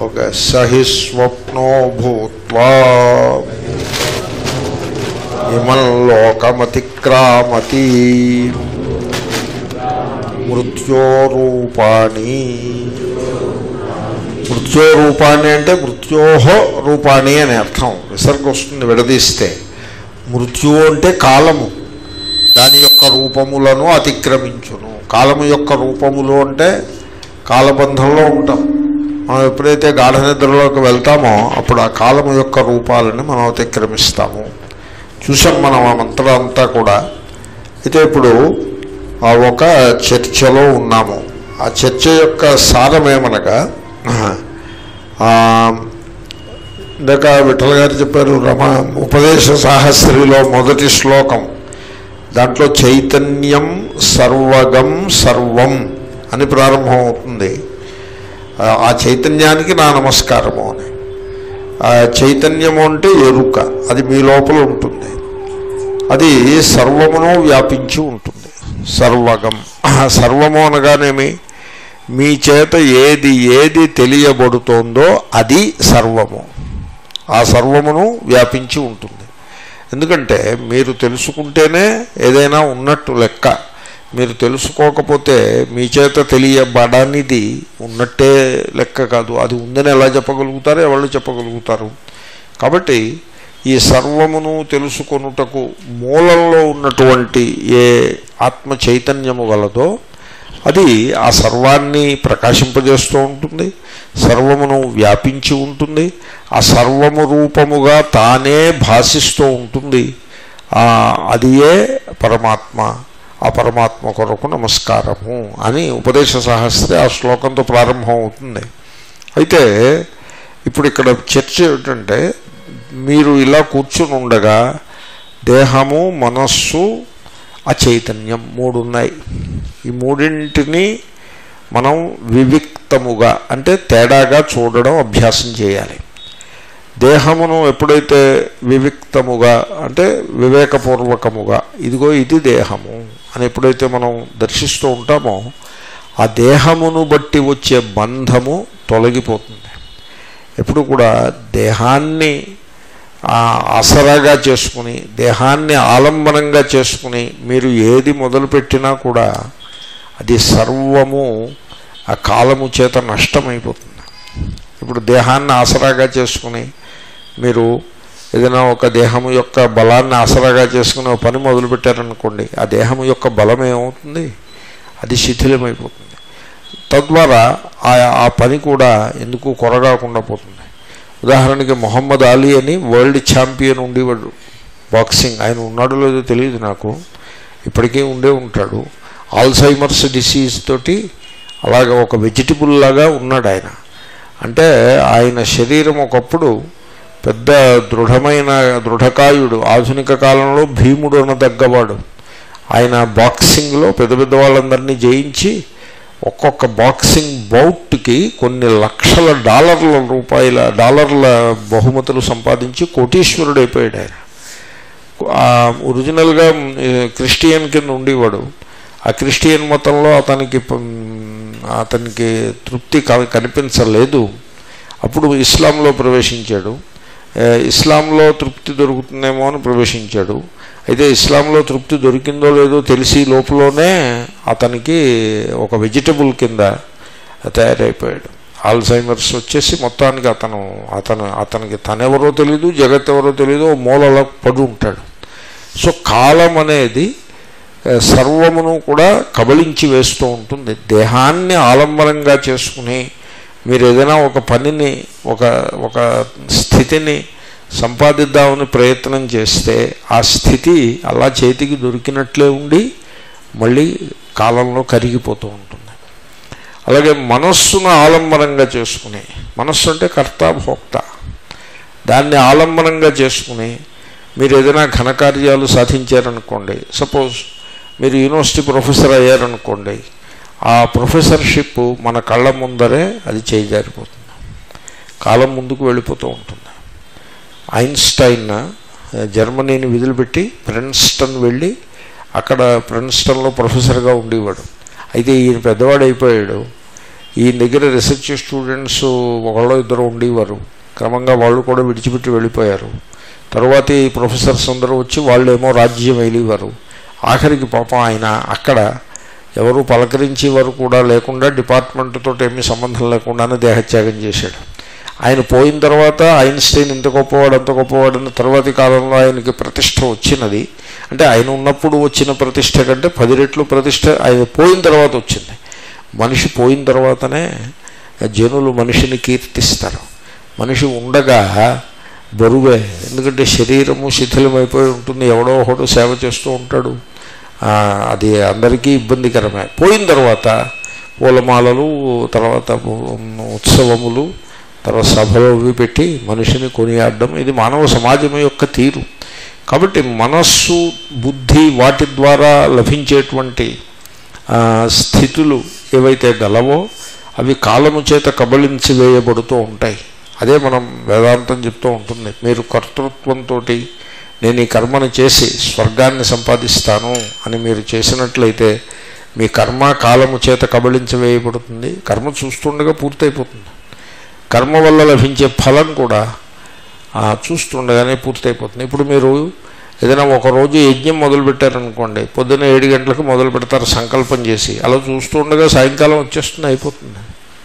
Okay సహి స్వప్నో భూత్వా ఇమం లోకమతిక్రామతి మృత్యోరూపాణి మృత్యోరూపాణి అంటే మృత్యోహో రూపాణి అని అర్థం విసర్గ వస్తుంది విడదీస్తే మృత్యువు అంటే కాలము దాని యొక్క రూపములను అతిక్రమించును కాలము యొక్క రూపములు అంటే కాలబంధంలో ఉంటాం మనం ఎప్పుడైతే గాఢ నిద్రలోకి వెళ్తామో అప్పుడు ఆ కాలము యొక్క రూపాలని మనం అతిక్రమిస్తాము చూసాం మనం ఆ మంత్రం అంతా కూడా అయితే ఇప్పుడు ఆ ఒక చర్చలో ఉన్నాము ఆ చర్చ యొక్క సారమేమనగా ఆ, ఇందాక విఠల గారు చెప్పారు రమ ఉపదేశ సాహస్రిలో మొదటి శ్లోకం దాంట్లో చైతన్యం సర్వగం సర్వం అని ప్రారంభం అవుతుంది ఆ, ఆ చైతన్యానికి నా నమస్కారము అని ఆ చైతన్యము అంటే ఎరుక అది మీ లోపల ఉంటుంది అది సర్వమును వ్యాపించి ఉంటుంది సర్వగం సర్వము అనగానేమి మీ చేత ఏది ఏది తెలియబడుతోందో అది సర్వము ఆ సర్వమును వ్యాపించి ఉంటుంది ఎందుకంటే మీరు తెలుసుకుంటేనే ఏదైనా ఉన్నట్టు లెక్క మీరు తెలుసుకోకపోతే మీ చేత తెలియబడనిది ఉన్నట్టే లెక్క కాదు అది ఉందని ఎలా చెప్పగలుగుతారో ఎవరు చెప్పగలుగుతారు కాబట్టి ఈ సర్వమును తెలుసుకొనుటకు మూలంలో ఉన్నటువంటి ఏ ఆత్మ చైతన్యము గలదో అది ఆ సర్వాన్ని ప్రకాశింపజేస్తూ ఉంటుంది సర్వమును వ్యాపించి ఉంటుంది ఆ సర్వము రూపముగా తానే భాషిస్తూ ఉంటుంది ఆ అదియే పరమాత్మ ఆ పరమాత్మ కొరకు నమస్కారము అని ఉపదేశ సహస్రే ఆ శ్లోకంతో ప్రారంభం అవుతుంది అయితే ఇప్పుడు ఇక్కడ చర్చ ఏమిటంటే మీరు ఇలా కూర్చుని ఉండగా దేహము మనస్సు ఆ చైతన్యం మూడు ఉన్నాయి ఈ మూడింటిని మనం వివిక్తముగా అంటే తేడాగా చూడడం అభ్యాసం చేయాలి దేహమును ఎప్పుడైతే వివిక్తముగా అంటే వివేకపూర్వకముగా ఇదిగో ఇది దేహము అని ఎప్పుడైతే మనం దర్శిస్తూ ఉంటామో ఆ దేహమును బట్టి వచ్చే బంధము తొలగిపోతుంది ఎప్పుడు కూడా దేహాన్ని ఆ, ఆసరాగా చేసుకుని దేహాన్ని ఆలంబనంగా చేసుకుని మీరు ఏది మొదలుపెట్టినా కూడా అది సర్వము ఆ కాలము చేత నష్టమైపోతుంది ఇప్పుడు దేహాన్ని ఆసరాగా చేసుకుని మీరు ఏదైనా ఒక దేహము యొక్క బలాన్ని ఆసరాగా చేసుకుని ఒక పని మొదలుపెట్టారనుకోండి ఆ దేహము యొక్క బలం ఏమవుతుంది అది శిథిలమైపోతుంది తద్వారా ఆ ఆ పని కూడా ఎందుకు కొరగాకుండా పోతుంది ఉదాహరణకి మొహమ్మద్ అలీ అని వరల్డ్ ఛాంపియన్ ఉండేవాడు బాక్సింగ్ ఆయన ఉన్నాడో లేదో తెలియదు నాకు ఇప్పటికీ ఉండే ఉంటాడు ఆల్సైమర్స్ డిసీజ్ తోటి అలాగ ఒక వెజిటబుల్ లాగా ఉన్నాడు ఆయన అంటే ఆయన శరీరం ఒకప్పుడు పెద్ద దృఢమైన దృఢకాయుడు ఆధునిక కాలంలో భీముడు అనదగ్గవాడు ఆయన బాక్సింగ్లో పెద్ద పెద్ద వాళ్ళందరినీ జయించి ఒక్కొక్క బాక్సింగ్ బౌట్కి కొన్ని లక్షల డాలర్ల రూపాయల డాలర్ల బహుమతులు సంపాదించి కోటీశ్వరుడు అయిపోయాడు ఆయన ఆ ఒరిజినల్గా ఏ, క్రిస్టియన్ కింద ఉండేవాడు ఆ క్రిస్టియన్ మతంలో అతనికి పం, అతనికి తృప్తి క- కనిపించలేదు అప్పుడు ఇస్లాంలో ప్రవేశించాడు ఏ, ఇస్లాంలో తృప్తి దొరుకుతుందేమో అని ప్రవేశించాడు అయితే ఇస్లాంలో తృప్తి దొరికిందో లేదో తెలిసి లోపలనే అతనికి ఒక వెజిటబుల్ కింద తయారైపోయాడు ఆల్జైమర్స్ వచ్చేసి మొత్తానికి అతను అతను అతనికి తనెవరో తెలీదు జగత్ ఎవరో తెలీదు ఓ మూలలో పడి ఉంటాడు సో కాలం అనేది ఏ, సర్వమును కూడా కబళించి వేస్తూ ఉంటుంది దేహాన్ని ఆలంబనంగా చేసుకుని మీరు ఏదైనా ఒక పనిని ఒక ఒక స్థితిని సంపాదిద్దామని ప్రయత్నం చేస్తే ఆ స్థితి అలా చేతికి దొరికినట్లే ఉండి మళ్ళీ కాలంలో కరిగిపోతూ ఉంటుంది అలాగే మనస్సును ఆలంబనంగా చేసుకుని మనస్సు అంటే కర్త భోక్త దాన్ని ఆలంబనంగా చేసుకుని మీరు ఏదైనా ఘనకార్యాలు సాధించారనుకోండి సపోజ్ మీరు యూనివర్సిటీ ప్రొఫెసర్ అయ్యారనుకోండి ఆ ప్రొఫెసర్షిప్ మన కళ్ళ ముందరే అది చేజారిపోతుంది కాలం ముందుకు వెళ్ళిపోతూ ఉంటుంది ఐన్స్టైన్ జర్మనీని విదిలిపెట్టి ప్రిన్స్టన్ వెళ్ళి అక్కడ ప్రిన్స్టన్లో ప్రొఫెసర్గా ఉండేవాడు అయితే ఈయన పెద్దవాడు అయిపోయాడు ఈ దగ్గర రీసెర్చ్ స్టూడెంట్స్ ఒకళ్ళు ఇద్దరు ఉండేవారు క్రమంగా వాళ్ళు కూడా విడిచిపెట్టి వెళ్ళిపోయారు తరువాతి ప్రొఫెసర్స్ అందరూ వచ్చి వాళ్ళేమో రాజ్యం వెళ్ళేవారు ఆఖరికి పాపం ఆయన అక్కడ ఎవరు పలకరించేవారు కూడా లేకుండా డిపార్ట్మెంట్తో ఏమీ సంబంధం లేకుండానే దేహత్యాగం చేశాడు ఆయన పోయిన తర్వాత ఐన్స్టైన్ ఇంత గొప్పవాడు అంత గొప్పవాడు అన్న తర్వాతి కాలంలో ఆయనకి ప్రతిష్ట వచ్చినది అంటే ఆయన ఉన్నప్పుడు వచ్చిన ప్రతిష్ట కంటే పది రెట్లు ప్రతిష్ట ఆయన పోయిన తర్వాత వచ్చింది మనిషి పోయిన తర్వాతనే జనులు మనిషిని కీర్తిస్తారు మనిషి ఉండగా బరువే ఎందుకంటే శరీరము శిథిలమైపోయి ఉంటుంది ఎవడో ఒకడు సేవ చేస్తూ ఉంటాడు ఆ, అది అందరికీ ఇబ్బందికరమే పోయిన తర్వాత పూలమాలలు తర్వాత ఉత్సవములు తర్వాత సభలు అవి పెట్టి మనిషిని కొనియాడడం ఇది మానవ సమాజం యొక్క తీరు కాబట్టి మనస్సు బుద్ధి వాటి ద్వారా లభించేటువంటి ఆ, స్థితులు ఏవైతే గలవో అవి కాలము చేత కబళించి వేయబడుతూ ఉంటాయి అదే మనం వేదాంతం చెప్తూ ఉంటుంది మీరు కర్తృత్వంతో నేను ఈ కర్మను చేసి స్వర్గాన్ని సంపాదిస్తాను అని మీరు చేసినట్లయితే మీ కర్మ కాలము చేత కబళించి వేయబడుతుంది కర్మ చూస్తుండగా పూర్తయిపోతుంది కర్మ వల్ల లభించే ఫలం కూడా ఆ, చూస్తుండగానే పూర్తయిపోతుంది ఇప్పుడు మీరు ఏదైనా ఒక రోజు యజ్ఞం మొదలు పెట్టారనుకోండి పొద్దున్న ఏడు గంటలకు మొదలు పెడతారు సంకల్పం చేసి అలా చూస్తుండగా సాయంకాలం వచ్చేస్తుంది అయిపోతుంది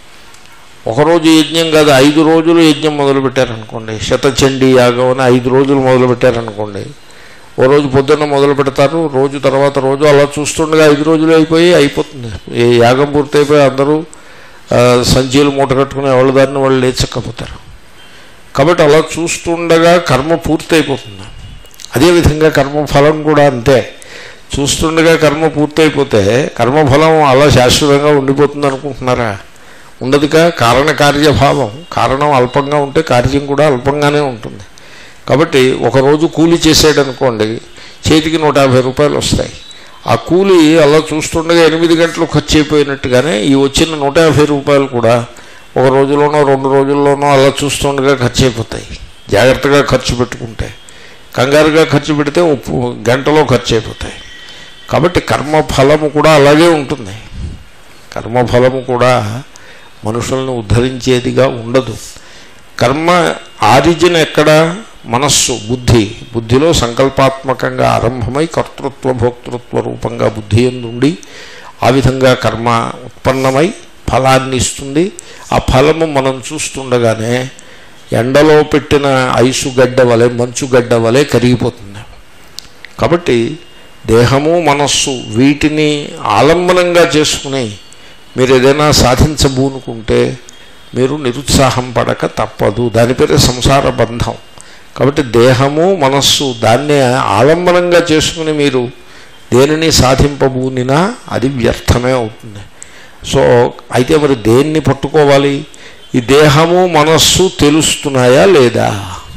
ఒకరోజు యజ్ఞం కాదు ఐదు రోజులు యజ్ఞం మొదలు పెట్టారనుకోండి శతచండీ యాగం అని ఐదు రోజులు మొదలు పెట్టారనుకోండి ఓ రోజు పొద్దున్న మొదలు పెడతారు రోజు తర్వాత రోజు అలా చూస్తుండగా ఐదు రోజులు అయిపోయి అయిపోతుంది ఈ యాగం పూర్తయిపోయి అందరూ ఆ, సంచీలు మూట కట్టుకుని ఎవరి దారిని వాళ్ళు లేచక్కపోతారు కాబట్టి అలా చూస్తుండగా కర్మ పూర్తయిపోతుంది అదేవిధంగా కర్మఫలం కూడా అంతే చూస్తుండగా కర్మ పూర్తయిపోతే కర్మఫలం అలా శాశ్వతంగా ఉండిపోతుంది అనుకుంటున్నారా ఉండదుగా కారణకార్యభావం కారణం అల్పంగా ఉంటే కార్యం కూడా అల్పంగానే ఉంటుంది కాబట్టి ఒకరోజు కూలి చేసాడు అనుకోండి చేతికి నూట యాభై రూపాయలు వస్తాయి ఆ కూలి అలా చూస్తుండగా ఎనిమిది గంటలు ఖర్చు అయిపోయినట్టుగానే ఈ వచ్చిన నూట యాభై రూపాయలు కూడా ఒక రోజులోనో రెండు రోజుల్లోనో అలా చూస్తుండగా ఖర్చు అయిపోతాయి జాగ్రత్తగా ఖర్చు పెట్టుకుంటే కంగారుగా ఖర్చు పెడితే ఉప్పు గంటలో ఖర్చు అయిపోతాయి కాబట్టి కర్మఫలము కూడా అలాగే ఉంటుంది కర్మఫలము కూడా మనుషులను ఉద్ధరించేదిగా ఉండదు కర్మ ఆరిజిన్ ఎక్కడ మనస్సు బుద్ధి బుద్ధిలో సంకల్పాత్మకంగా ఆరంభమై కర్తృత్వ భోక్తృత్వ రూపంగా బుద్ధి ఎందుండి ఆ విధంగా కర్మ ఉత్పన్నమై ఫలాన్ని ఇస్తుంది ఆ ఫలము మనం చూస్తుండగానే ఎండలో పెట్టిన ఐసు గడ్డ వలె మంచు గడ్డ వలె కరిగిపోతుంది కాబట్టి దేహము మనస్సు వీటిని ఆలంబనంగా చేసుకుని మీరు ఏదైనా సాధించబూనుకుంటే మీరు నిరుత్సాహం పడక తప్పదు దాని పేరే సంసార బంధం కాబట్టి దేహము మనస్సు దాన్నే ఆలంబనంగా చేసుకుని మీరు దేనిని సాధింపబూనినా అది వ్యర్థమే అవుతుంది సో అయితే మరి దేన్ని పట్టుకోవాలి ఈ దేహము మనస్సు తెలుస్తున్నాయా లేదా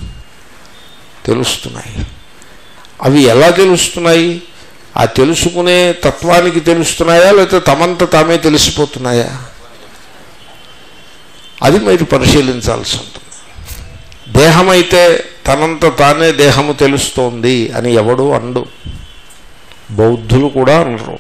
తెలుస్తున్నాయి అవి ఎలా తెలుస్తున్నాయి ఆ తెలుసుకునే తత్వానికి తెలుస్తున్నాయా లేకపోతే తమంత తామే తెలిసిపోతున్నాయా అది మీరు పరిశీలించాల్సి ఉంటుంది దేహమైతే తనంత తానే దేహము తెలుస్తోంది అని ఎవడు అండు బౌద్ధులు కూడా అనరు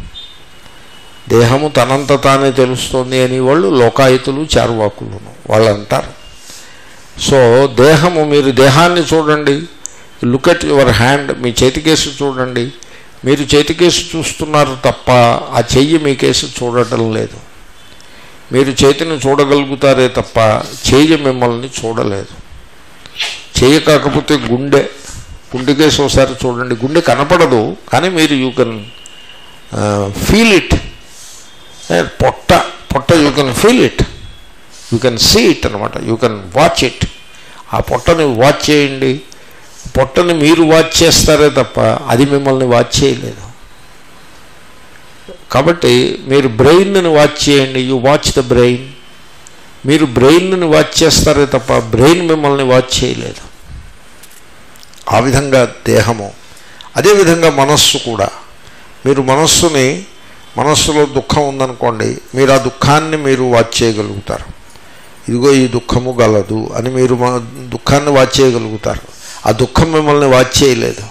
దేహము తనంత తానే తెలుస్తోంది అని వాళ్ళు లోకాయుతులు చార్వాకులను వాళ్ళు అంటారు సో దేహము మీరు దేహాన్ని చూడండి లుక్ అట్ యువర్ హ్యాండ్ మీ చేతికేసి చూడండి మీరు చేతికేసి చూస్తున్నారు తప్ప ఆ చెయ్యి మీ కేసు చూడటం లేదు మీరు చేతిని చూడగలుగుతారే తప్ప చెయ్యి మిమ్మల్ని చూడలేదు చెయ్యి కాకపోతే గుండె గుండెకేసి ఒకసారి చూడండి గుండె కనపడదు కానీ మీరు యూ కెన్ ఫీల్ ఇట్ పొట్ట పొట్ట you can feel it you can see it అనమాట యూ కెన్ వాచ్ ఇట్ ఆ పొట్టని వాచ్ చేయండి పొట్టని మీరు వాచ్ చేస్తారే తప్ప అది మిమ్మల్ని వాచ్ చేయలేదు కాబట్టి మీరు బ్రెయిన్ని వాచ్ చేయండి యూ వాచ్ ద బ్రెయిన్ మీరు బ్రెయిన్ని వాచ్ చేస్తారే తప్ప బ్రెయిన్ మిమ్మల్ని వాచ్ చేయలేదు ఆ విధంగా దేహము అదేవిధంగా మనస్సు కూడా మీరు మనస్సుని మనస్సులో దుఃఖం ఉందనుకోండి మీరు ఆ దుఃఖాన్ని మీరు వాచ్ చేయగలుగుతారు ఇదిగో ఈ దుఃఖము గలదు అని మీరు మన దుఃఖాన్ని వాచ్ చేయగలుగుతారు ఆ దుఃఖం మిమ్మల్ని వాచ్ చేయలేదు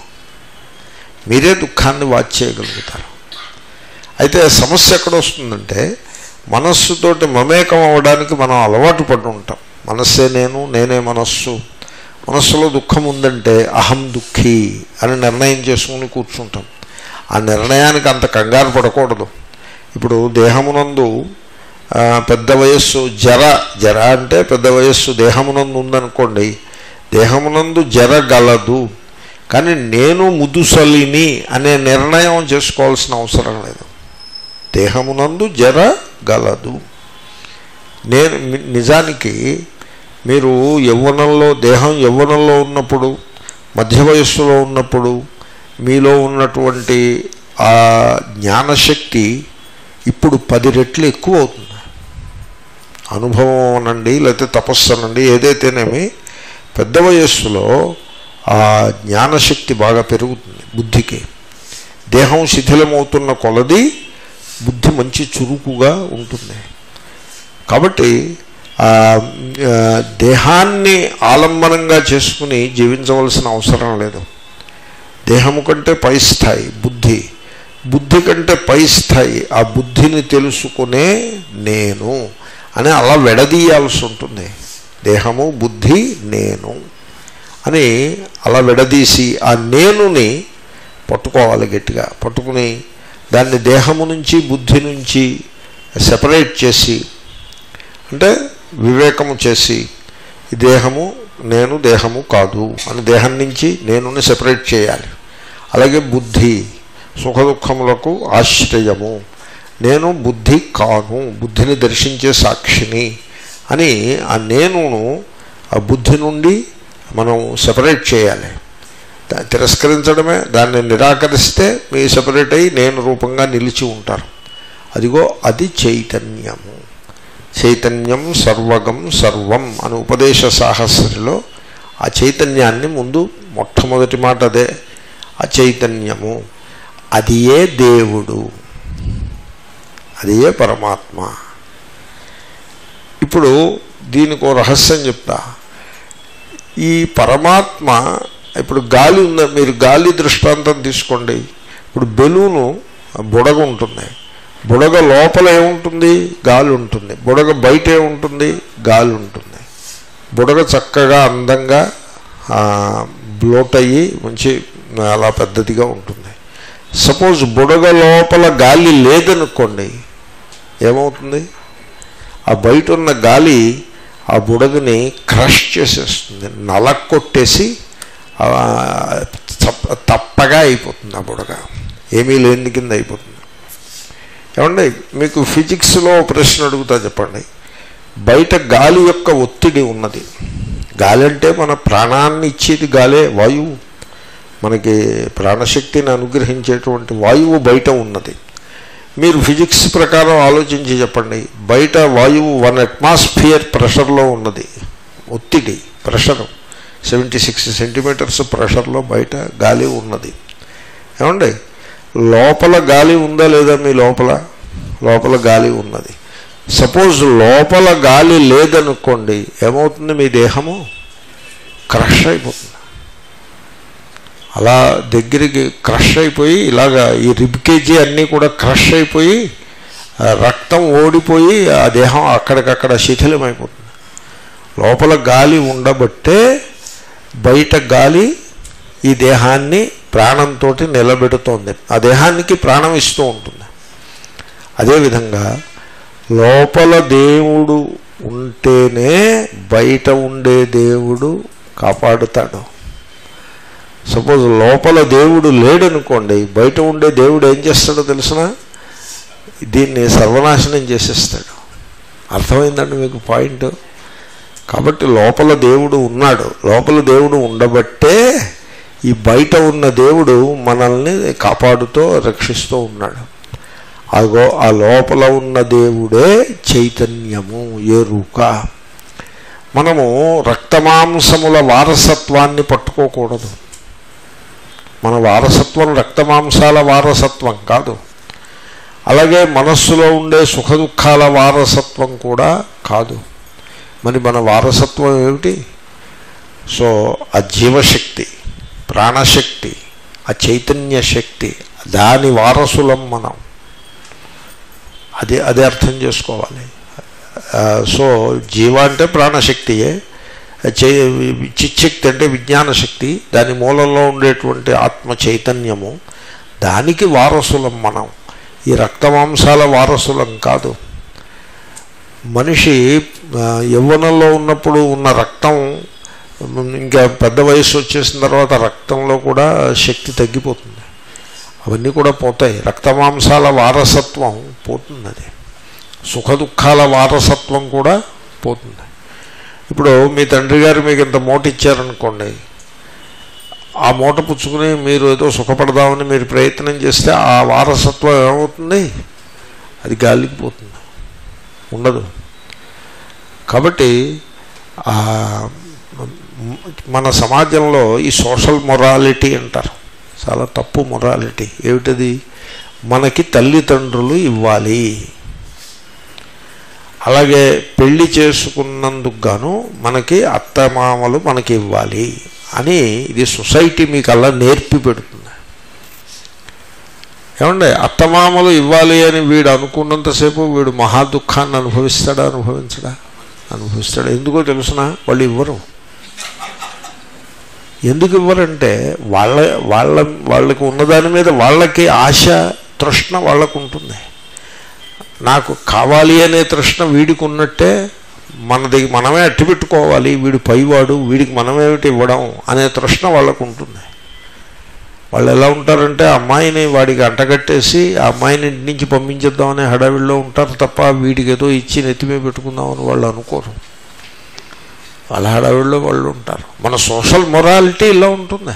మీరే దుఃఖాన్ని వాచ్ చేయగలుగుతారు అయితే సమస్య ఎక్కడ వస్తుందంటే మనస్సుతోటి మమేకం అవ్వడానికి మనం అలవాటు పడి ఉంటాం మనస్సే నేను నేనే మనస్సు మనస్సులో దుఃఖం ఉందంటే అహం దుఃఖి అని నిర్ణయం చేసుకుని కూర్చుంటాం ఆ నిర్ణయానికి అంత కంగారు పడకూడదు ఇప్పుడు దేహమునందు ఆ, పెద్ద వయస్సు జర జర అంటే పెద్ద వయస్సు దేహమునందు ఉందనుకోండి దేహమునందు జర గలదు కానీ నేను ముదుసలిని అనే నిర్ణయం చేసుకోవాల్సిన అవసరం లేదు దేహమునందు జర గలదు నేను ని- నిజానికి మీరు యవ్వనంలో దేహం యవ్వనంలో ఉన్నప్పుడు మధ్య వయస్సులో ఉన్నప్పుడు మీలో ఉన్నటువంటి ఆ జ్ఞానశక్తి ఇప్పుడు పది రెట్లు ఎక్కువ అవుతుంది అనుభవం అనండి లేకపోతే తపస్సు అనండి ఏదైతేనేమి పెద్ద వయస్సులో ఆ జ్ఞానశక్తి బాగా పెరుగుతుంది బుద్ధికి దేహం శిథిలమవుతున్న కొలది బుద్ధి మంచి చురుకుగా ఉంటుంది కాబట్టి ఆ, ఆ, దేహాన్ని ఆలంబనంగా చేసుకుని జీవించవలసిన అవసరం లేదు దేహము కంటే పై స్థాయి బుద్ధి బుద్ధి కంటే పై స్థాయి ఆ బుద్ధిని తెలుసుకునే నేను అని అలా విడదీయాల్సి ఉంటుంది దేహము బుద్ధి నేను అని అలా విడదీసి ఆ నేనుని పట్టుకోవాలి గట్టిగా పట్టుకుని దాన్ని దేహము నుంచి బుద్ధి నుంచి సెపరేట్ చేసి అంటే వివేకము చేసి ఈ దేహము నేను దేహము కాదు అని దేహం నుంచి నేనుని సెపరేట్ చేయాలి అలాగే బుద్ధి సుఖ దుఃఖములకు ఆశ్రయము నేను బుద్ధి కాను బుద్ధిని దర్శించే సాక్షిని అని ఆ నేనును ఆ బుద్ధి నుండి మనం సెపరేట్ చేయాలి దా- తిరస్కరించడమే దాన్ని నిరాకరిస్తే మీ సెపరేట్ అయ్యి నేను రూపంగా నిలిచి ఉంటారు అదిగో అది చైతన్యము చైతన్యం సర్వగం సర్వం అని ఉపదేశ సాహస్రిలో ఆ చైతన్యాన్ని ముందు మొట్టమొదటి మాట అదే ఆ చైతన్యము అది ఏ దేవుడు అది ఏ పరమాత్మ ఇప్పుడు దీనికి ఓ రహస్యం చెప్తా ఈ పరమాత్మ ఇప్పుడు గాలి ఉంద మీరు గాలి దృష్టాంతం తీసుకోండి ఇప్పుడు బెలూను బుడగ ఉంటుంది బుడగ లోపల ఏముంటుంది గాలి ఉంటుంది బుడగ బయట ఏముంటుంది గాలి ఉంటుంది బుడగ చక్కగా అందంగా బ్లోట్ అయ్యి మంచి అలా పెద్దదిగా ఉంటుంది సపోజ్ బుడగ లోపల గాలి లేదనుకోండి ఏమవుతుంది ఆ బయట ఉన్న గాలి ఆ బుడగని క్రష్ చేసేస్తుంది నలక్కొట్టేసి ఆ, తప్ప- తప్పగా అయిపోతుంది ఆ బుడగ ఏమీ లేని కింద అయిపోతుంది ఏమండి మీకు ఫిజిక్స్లో ఓ ప్రశ్న అడుగుతా చెప్పండి బయట గాలి యొక్క ఒత్తిడి ఉన్నది గాలి అంటే మన ప్రాణాన్ని ఇచ్చేది గాలే వాయువు మనకి ప్రాణశక్తిని అనుగ్రహించేటువంటి వాయువు బయట ఉన్నది మీరు ఫిజిక్స్ ప్రకారం ఆలోచించి చెప్పండి బయట వాయువు వన్ అట్మాస్ఫియర్ ప్రెషర్లో ఉన్నది ఒత్తిడి ప్రెషరు సెవెంటీ సిక్స్ సెంటీమీటర్స్ ప్రెషర్లో బయట గాలి ఉన్నది ఏమండి లోపల గాలి ఉందా లేదా మీ లోపల లోపల గాలి ఉన్నది సపోజ్ లోపల గాలి లేదనుకోండి ఏమవుతుంది మీ దేహము క్రష్ అయిపోతుంది అలా దగ్గరికి క్రష్ అయిపోయి ఇలాగా ఈ రిబ్ కేజీ అన్నీ కూడా క్రష్ అయిపోయి ఆ రక్తం ఓడిపోయి ఆ దేహం అక్కడికక్కడ శిథిలమైపోతుంది లోపల గాలి ఉండబట్టే బయట గాలి ఈ దేహాన్ని ప్రాణంతో నిలబెడుతోంది ఆ దేహానికి ప్రాణం ఇస్తూ ఉంటుంది అదేవిధంగా లోపల దేవుడు ఉంటేనే బయట ఉండే దేవుడు కాపాడుతాడు సపోజ్ లోపల దేవుడు లేడనుకోండి బయట ఉండే దేవుడు ఏం చేస్తాడో తెలిసిన దీన్ని సర్వనాశనం చేసేస్తాడు అర్థమైందండి మీకు పాయింట్ కాబట్టి లోపల దేవుడు ఉన్నాడు లోపల దేవుడు ఉండబట్టే ఈ బయట ఉన్న దేవుడు మనల్ని కాపాడుతూ రక్షిస్తూ ఉన్నాడు అగో ఆ లోపల ఉన్న దేవుడే చైతన్యము ఎరుక మనము రక్తమాంసముల వారసత్వాన్ని పట్టుకోకూడదు మన వారసత్వం రక్తమాంసాల వారసత్వం కాదు అలాగే మనస్సులో ఉండే సుఖ దుఃఖాల వారసత్వం కూడా కాదు మరి మన వారసత్వం ఏమిటి సో ఆ జీవశక్తి ప్రాణశక్తి ఆ చైతన్య శక్తి దాని వారసులం మనం అది అది అర్థం చేసుకోవాలి ఆ, సో జీవ అంటే ప్రాణశక్తియే చే చిచ్చక్తి అంటే విజ్ఞాన శక్తి దాని మూలంలో ఉండేటువంటి ఆత్మ చైతన్యము దానికి వారసులం మనం ఈ రక్తమాంసాల వారసులం కాదు మనిషి ఆ, యవ్వనంలో ఉన్నప్పుడు ఉన్న రక్తం ఇంకా పెద్ద వయసు వచ్చేసిన తర్వాత రక్తంలో కూడా శక్తి తగ్గిపోతుంది అవన్నీ కూడా పోతాయి రక్తమాంసాల వారసత్వం పోతుంది అది సుఖ దుఃఖాల వారసత్వం కూడా పోతుంది ఇప్పుడు మీ తండ్రి గారు మీకు ఇంత మూట ఇచ్చారనుకోండి ఆ మూట పుచ్చుకుని మీరు ఏదో సుఖపడదామని మీరు ప్రయత్నం చేస్తే ఆ వారసత్వం ఏమవుతుంది అది గాలికి పోతుంది ఉండదు కాబట్టి ఆ, మన సమాజంలో ఈ సోషల్ మొరాలిటీ అంటారు చాలా తప్పు మొరాలిటీ ఏమిటది మనకి తల్లిదండ్రులు ఇవ్వాలి అలాగే పెళ్లి చేసుకున్నందుకు గాను మనకి అత్తమామలు మనకి ఇవ్వాలి అని ఇది సొసైటీ మీకు అలా నేర్పి పెడుతుంది ఏమండి అత్తమామలు ఇవ్వాలి అని వీడు అనుకున్నంతసేపు వీడు మహా దుఃఖాన్ని అనుభవిస్తాడా అనుభవించడా అనుభవిస్తాడా ఎందుకో తెలుసిన వాళ్ళు ఇవ్వరు ఎందుకు ఇవ్వరంటే వాళ్ళ వాళ్ళ వాళ్ళకు ఉన్నదాని మీద వాళ్ళకి ఆశ తృష్ణ వాళ్ళకు ఉంటుంది నాకు కావాలి అనే తృష్ణ వీడికి ఉన్నట్టే మనది మనమే అట్టి పెట్టుకోవాలి వీడు పైవాడు వీడికి మనమేమిటి ఇవ్వడం అనే తృష్ణ వాళ్ళకు ఉంటుంది వాళ్ళు ఎలా ఉంటారంటే ఆ అమ్మాయిని వాడికి అంటగట్టేసి ఆ అమ్మాయిని ఇంటి నుంచి పంపించేద్దామనే హడావిడిలో ఉంటారు తప్ప వీడికి ఏదో ఇచ్చి నెత్తిమే పెట్టుకుందామని వాళ్ళు అనుకోరు వాళ్ళ హడావిడిలో వాళ్ళు ఉంటారు మన సోషల్ మొరాలిటీ ఇలా ఉంటుంది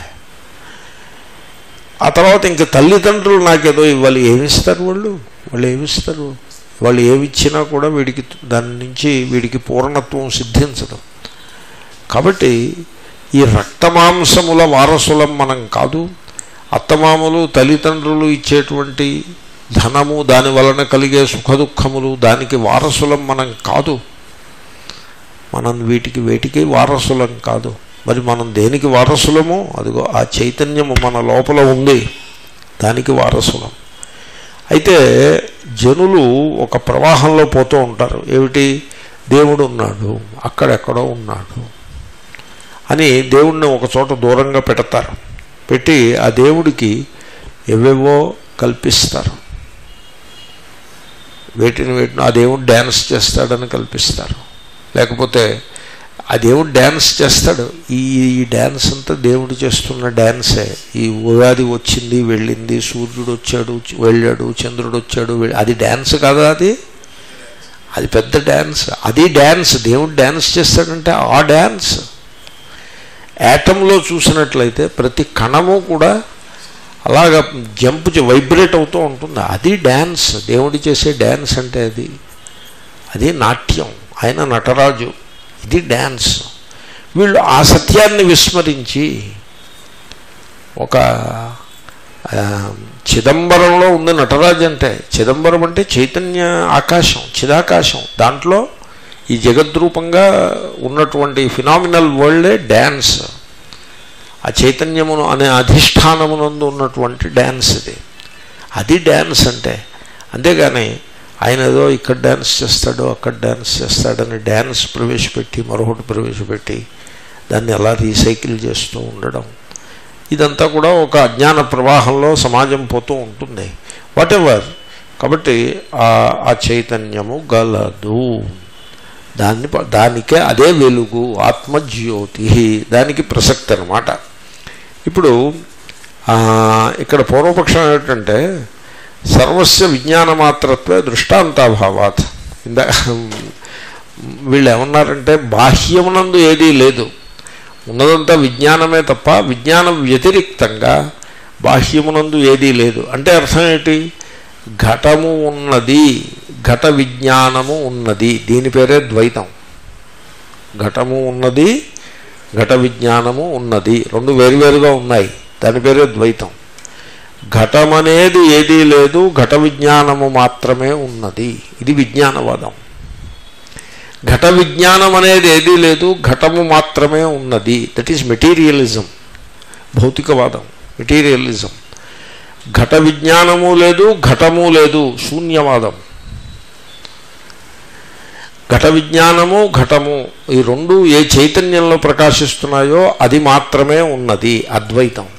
ఆ తర్వాత ఇంక తల్లిదండ్రులు నాకేదో ఇవ్వాలి ఏమిస్తారు వాళ్ళు వాళ్ళు ఏమిస్తారు వాళ్ళు ఏమిచ్చినా కూడా వీడికి దాని నుంచి వీడికి పూర్ణత్వం సిద్ధించదు కాబట్టి ఈ రక్తమాంసముల వారసులం మనం కాదు అత్తమామలు తల్లిదండ్రులు ఇచ్చేటువంటి ధనము దాని వలన కలిగే సుఖదుఖములు దానికి వారసులం మనం కాదు మనం వీటికి వేటికి వారసులం కాదు మరి మనం దేనికి వారసులము అదిగో ఆ చైతన్యము మన లోపల ఉంది దానికి వారసులం అయితే జనులు ఒక ప్రవాహంలో పోతూ ఉంటారు ఏమిటి దేవుడు ఉన్నాడు అక్కడెక్కడో ఉన్నాడు అని దేవుణ్ణి ఒక చోట దూరంగా పెడతారు పెట్టి ఆ దేవుడికి ఎవేవో కల్పిస్తారు వేటిని వేటిని ఆ దేవుడు డ్యాన్స్ చేస్తాడని కల్పిస్తారు లేకపోతే ఆ దేవుడు డ్యాన్స్ చేస్తాడు ఈ ఈ డ్యాన్స్ అంతా దేవుడు చేస్తున్న డ్యాన్సే ఈ ఉగాది వచ్చింది వెళ్ళింది సూర్యుడు వచ్చాడు వెళ్ళాడు చంద్రుడు వచ్చాడు వెళ్ళి- అది డ్యాన్స్ కదా అది అది పెద్ద డ్యాన్స్ అది డ్యాన్స్ దేవుడు డ్యాన్స్ చేస్తాడంటే ఆ డ్యాన్స్ యాటంలో చూసినట్లయితే ప్రతి కణము కూడా అలాగ జంప్ వైబ్రేట్ అవుతూ ఉంటుంది అది డ్యాన్స్ దేవుడు చేసే డ్యాన్స్ అంటే అది అది నాట్యం ఆయన నటరాజు ఇది డ్యాన్స్ వీళ్ళు ఆ సత్యాన్ని విస్మరించి ఒక ఆ, చిదంబరంలో ఉంది నటరాజు అంటే చిదంబరం అంటే చైతన్య ఆకాశం చిదాకాశం దాంట్లో ఈ జగద్రూపంగా ఉన్నటువంటి ఫినామినల్ వరల్డే డ్యాన్స్ ఆ చైతన్యమును అనే అధిష్టానమునందు ఉన్నటువంటి డ్యాన్స్ ఇది అది డ్యాన్స్ అంటే అంతేగాని ఆయన ఏదో ఇక్కడ డ్యాన్స్ చేస్తాడో అక్కడ డ్యాన్స్ చేస్తాడని డ్యాన్స్ ప్రవేశపెట్టి మరొకటి ప్రవేశపెట్టి దాన్ని అలా రీసైకిల్ చేస్తూ ఉండడం ఇదంతా కూడా ఒక అజ్ఞాన ప్రవాహంలో సమాజం పోతూ ఉంటుంది వాట్ ఎవర్ కాబట్టి ఆ ఆ చైతన్యము గలదు దాన్ని ప- దానికే అదే వెలుగు ఆత్మజ్యోతి దానికి ప్రసక్తి అనమాట ఇప్పుడు ఆ, ఇక్కడ పూర్వపక్షం ఏమిటంటే సర్వస్య విజ్ఞాన మాత్రత్వే దృష్టాంతాభావాత్ ఇందా వీళ్ళు ఏమన్నారంటే బాహ్యమునందు ఏదీ లేదు ఉన్నదంతా విజ్ఞానమే తప్ప విజ్ఞానం వ్యతిరిక్తంగా బాహ్యమునందు ఏదీ లేదు అంటే అర్థం ఏంటి ఘటము ఉన్నది ఘట విజ్ఞానము ఉన్నది దీని పేరే ద్వైతం ఘటము ఉన్నది ఘట విజ్ఞానము ఉన్నది రెండు వేరువేరుగా ఉన్నాయి దాని పేరే ద్వైతం ఘటమనేది ఏదీ లేదు ఘట విజ్ఞానము మాత్రమే ఉన్నది ఇది విజ్ఞానవాదం ఘట విజ్ఞానం అనేది ఏదీ లేదు ఘటము మాత్రమే ఉన్నది దట్ ఈస్ మెటీరియలిజం భౌతికవాదం మెటీరియలిజం ఘట విజ్ఞానము లేదు ఘటము లేదు శూన్యవాదం ఘట విజ్ఞానము ఘటము ఈ రెండు ఏ చైతన్యంలో ప్రకాశిస్తున్నాయో అది మాత్రమే ఉన్నది అద్వైతం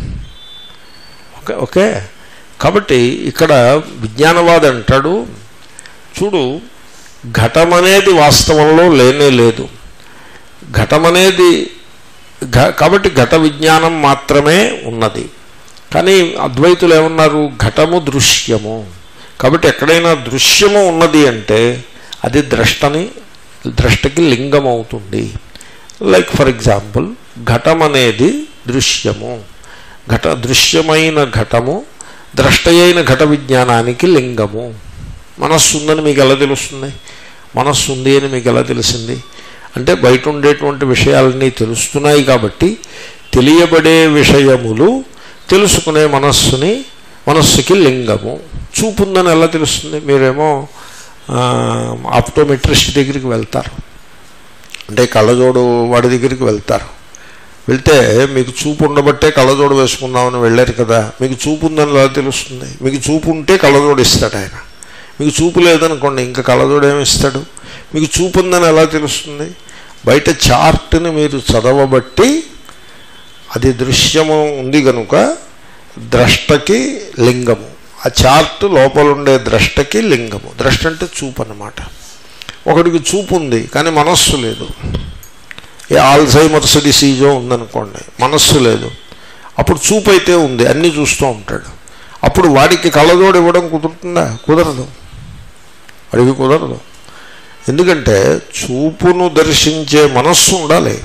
ఓకే ఓకే కాబట్టి ఇక్కడ విజ్ఞానవాది అంటాడు చూడు ఘటం అనేది వాస్తవంలో లేనే లేదు ఘటం అనేది ఘ కాబట్టి ఘట విజ్ఞానం మాత్రమే ఉన్నది కానీ అద్వైతులు ఏమన్నారు ఘటము దృశ్యము కాబట్టి ఎక్కడైనా దృశ్యము ఉన్నది అంటే అది ద్రష్టని ద్రష్టకి లింగం అవుతుంది లైక్ ఫర్ ఎగ్జాంపుల్ ఘటం అనేది దృశ్యము ఘట దృశ్యమైన ఘటము ద్రష్ట అయిన ఘట విజ్ఞానానికి లింగము మనస్సు ఉందని మీకు ఎలా తెలుస్తుంది మనస్సు ఉంది అని మీకు ఎలా తెలిసింది అంటే బయట ఉండేటువంటి విషయాలన్నీ తెలుస్తున్నాయి కాబట్టి తెలియబడే విషయములు తెలుసుకునే మనస్సుని మనస్సుకి లింగము చూపు ఉందని ఎలా తెలుస్తుంది మీరేమో ఆప్టోమెట్రిస్ట్ దగ్గరికి వెళ్తారు అంటే కళ్ళజోడు వాడి దగ్గరికి వెళ్తారు వెళ్తే మీకు చూపు ఉండబట్టే కళ్ళజోడు వేసుకుందామని వెళ్ళారు కదా మీకు చూపు ఉందని ఎలా తెలుస్తుంది మీకు చూపు ఉంటే కళ్ళజోడు ఇస్తాడు ఆయన మీకు చూపు లేదనుకోండి ఇంకా కళ్ళజోడు ఏమి ఇస్తాడు మీకు చూపు ఉందని ఎలా తెలుస్తుంది బయట చార్ట్ని మీరు చదవబట్టి అది దృశ్యము ఉంది కనుక ద్రష్టకి లింగము ఆ చార్ట్ లోపల ఉండే ద్రష్టకి లింగము ద్రష్ట అంటే చూపు అన్నమాట ఒకడికి చూపు ఉంది కానీ మనస్సు లేదు ఏ ఆల్జైమర్స్ డిసీజో ఉందనుకోండి మనస్సు లేదు అప్పుడు చూపు అయితే ఉంది అన్నీ చూస్తూ ఉంటాడు అప్పుడు వాడికి కళ్ళజోడు ఇవ్వడం కుదురుతుందా కుదరదు వాడికి కుదరదు ఎందుకంటే చూపును దర్శించే మనస్సు ఉండాలి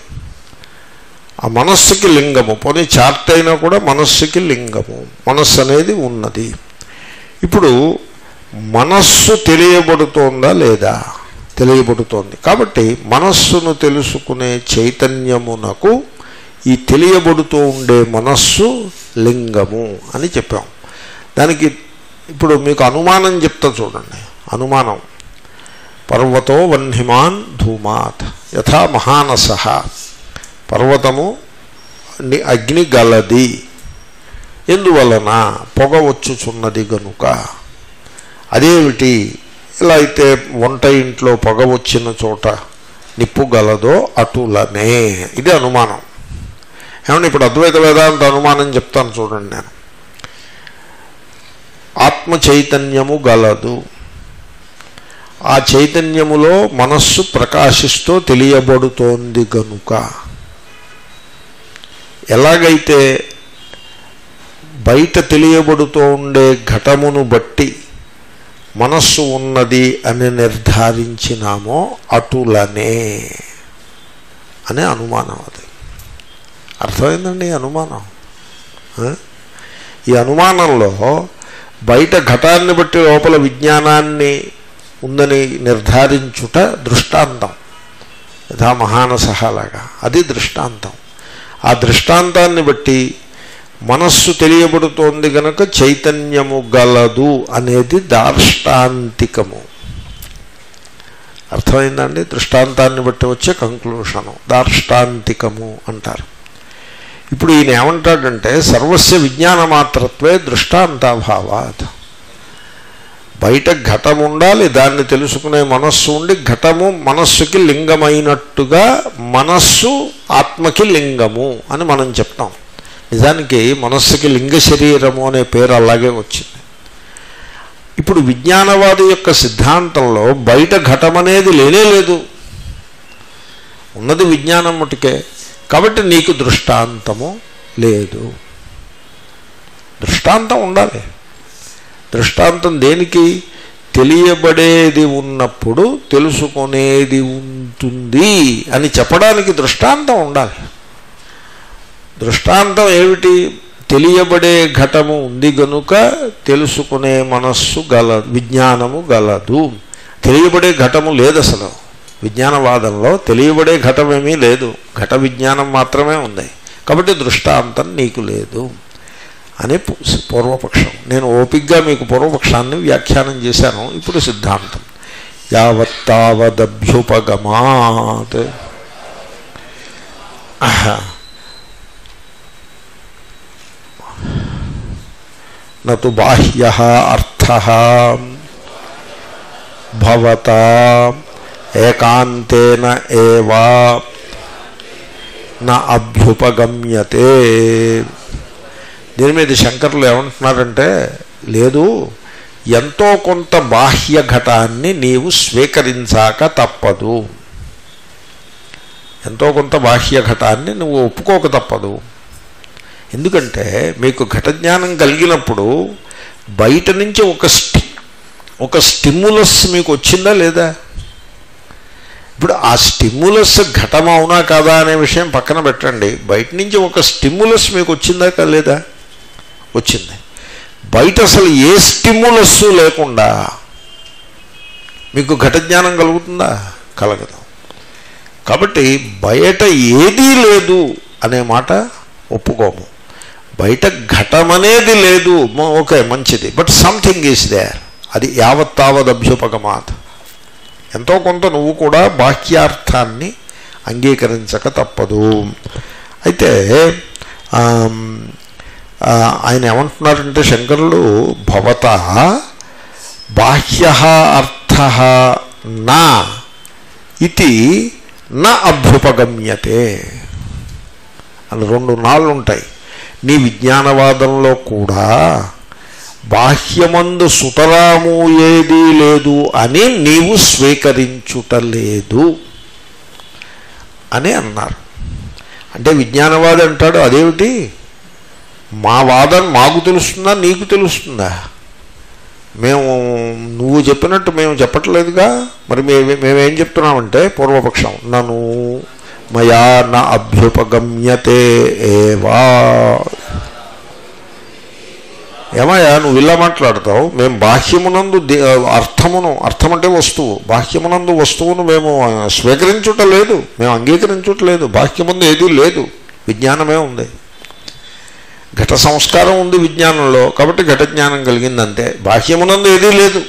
ఆ మనస్సుకి లింగము పోనీ చార్ట్ అయినా కూడా మనస్సుకి లింగము మనస్సు అనేది ఉన్నది ఇప్పుడు మనస్సు తెలియబడుతోందా లేదా తెలియబడుతోంది కాబట్టి మనస్సును తెలుసుకునే చైతన్యమునకు ఈ తెలియబడుతూ ఉండే మనస్సు లింగము అని చెప్పాం దానికి ఇప్పుడు మీకు అనుమానం చెప్తా చూడండి అనుమానం పర్వతో వన్హిమాన్ ధూమాత్ యథా మహానస పర్వతము ని- అగ్ని గలది ఎందువలన పొగ వచ్చుచున్నది గనుక అదేమిటి ఇలా అయితే వంట ఇంట్లో పొగ వచ్చిన చోట నిప్పు గలదో అటులనే ఇది అనుమానం ఏమన్నా ఇప్పుడు అద్వైత వేదాంత అనుమానం చెప్తాను చూడండి నేను ఆత్మ చైతన్యము గలదు ఆ చైతన్యములో మనస్సు ప్రకాశిస్తూ తెలియబడుతోంది గనుక ఎలాగైతే బయట తెలియబడుతూ ఉండే ఘటమును బట్టి మనస్సు ఉన్నది అని నిర్ధారించినామో అటులనే అనే అనుమానం అది అర్థమైందండి ఈ అనుమానం ఆ? ఈ అనుమానంలో బయట ఘటాన్ని బట్టి లోపల విజ్ఞానాన్ని ఉందని నిర్ధారించుట దృష్టాంతం యథా మహానసహలాగా అది దృష్టాంతం ఆ దృష్టాంతాన్ని బట్టి మనస్సు తెలియబడుతోంది గనక చైతన్యము గలదు అనేది దార్ష్టాంతికము అర్థమైందండి దృష్టాంతాన్ని బట్టి వచ్చే కంక్లూషను దార్ష్టాంతికము అంటారు ఇప్పుడు ఈయన ఏమంటాడంటే సర్వస్య విజ్ఞాన మాత్రత్వే దృష్టాంతాభావాత్ బయట ఘటం ఉండాలి దాన్ని తెలుసుకునే మనస్సు ఉండి ఘటము మనస్సుకి లింగమైనట్టుగా మనస్సు ఆత్మకి లింగము అని మనం చెప్తాం నిజానికి మనస్సుకి లింగ శరీరము అనే పేరు అలాగే వచ్చింది ఇప్పుడు విజ్ఞానవాది యొక్క సిద్ధాంతంలో బయట ఘటం అనేది లేనే లేదు ఉన్నది విజ్ఞానం మటుకే కాబట్టి నీకు దృష్టాంతము లేదు దృష్టాంతం ఉండాలి దృష్టాంతం దేనికి తెలియబడేది ఉన్నప్పుడు తెలుసుకునేది ఉంటుంది అని చెప్పడానికి దృష్టాంతం ఉండాలి దృష్టాంతం ఏమిటి తెలియబడే ఘటము ఉంది గనుక తెలుసుకునే మనస్సు గల విజ్ఞానము గలదు తెలియబడే ఘటము లేదు అసలు విజ్ఞానవాదంలో తెలియబడే ఘటమేమీ లేదు ఘట విజ్ఞానం మాత్రమే ఉంది కాబట్టి దృష్టాంతం నీకు లేదు అని పు- పూర్వపక్షం నేను ఓపిగ్గా మీకు పూర్వపక్షాన్ని వ్యాఖ్యానం చేశాను ఇప్పుడు సిద్ధాంతం యావత్తావదభ్యుపగమాత్ ఆహా. నతు బాహ్య అర్థ భవత ఏకాంతేన ఏవా నా అభ్యుపగమ్యతే దీని మీద శంకరులు ఏమంటున్నారంటే లేదు ఎంతో కొంత బాహ్య ఘటాన్ని నీవు స్వీకరించాక తప్పదు ఎంతో కొంత బాహ్య ఘటాన్ని నువ్వు ఒప్పుకోక తప్పదు ఎందుకంటే మీకు ఘట జ్ఞానం కలిగినప్పుడు బయట నుంచి ఒక స్టి ఒక స్టిమ్యులస్ మీకు వచ్చిందా లేదా ఇప్పుడు ఆ స్టిమ్యులస్ ఘటం అవునా కాదా అనే విషయం పక్కన పెట్టండి బయట నుంచి ఒక స్టిమ్యులస్ మీకు వచ్చిందా కా లేదా వచ్చింది బయట అసలు ఏ స్టిమ్యులస్ లేకుండా మీకు ఘట జ్ఞానం కలుగుతుందా కలగదు కాబట్టి బయట ఏదీ లేదు అనే మాట ఒప్పుకోము బయట ఘటమనేది లేదు మ- ఓకే మంచిది బట్ సంథింగ్ ఈస్ దేర్ అది యావత్తావద్ అభ్యుపగమాత్ ఎంతో కొంత నువ్వు కూడా బాహ్యార్థాన్ని అంగీకరించక తప్పదు అయితే ఆమ్, ఆ, ఆయన ఏమంటున్నారంటే శంకరులు భవత బాహ్య అర్థ నా ఇది నా అభ్యుపగమ్యతే అని రెండు నాళ్ళు ఉంటాయి నీ విజ్ఞానవాదంలో కూడా బాహ్యమందు సుతరాము ఏదీ లేదు అని నీవు స్వీకరించుటలేదు అని అన్నారు అంటే విజ్ఞానవాది అంటాడు అదేమిటి మా వాదన మాకు తెలుస్తుందా నీకు తెలుస్తుందా మేము నువ్వు చెప్పినట్టు మేము చెప్పట్లేదుగా మరి మేము మేమేం చెప్తున్నామంటే పూర్వపక్షం నన్ను మయా నా అభ్యుపగమ్యతే ఏవా ఏమయ్యా నువ్వు ఇలా మాట్లాడతావు మేము బాహ్యమునందు దే- అర్థమును అర్థం అంటే వస్తువు బాహ్యమునందు వస్తువును మేము ఆ, స్వీకరించుట లేదు మేము అంగీకరించుట లేదు బాహ్యముందు ఏదీ లేదు విజ్ఞానమే ఉంది ఘట సంస్కారం ఉంది విజ్ఞానంలో కాబట్టి ఘట జ్ఞానం కలిగింది అంతే బాహ్యమునందు ఏదీ లేదు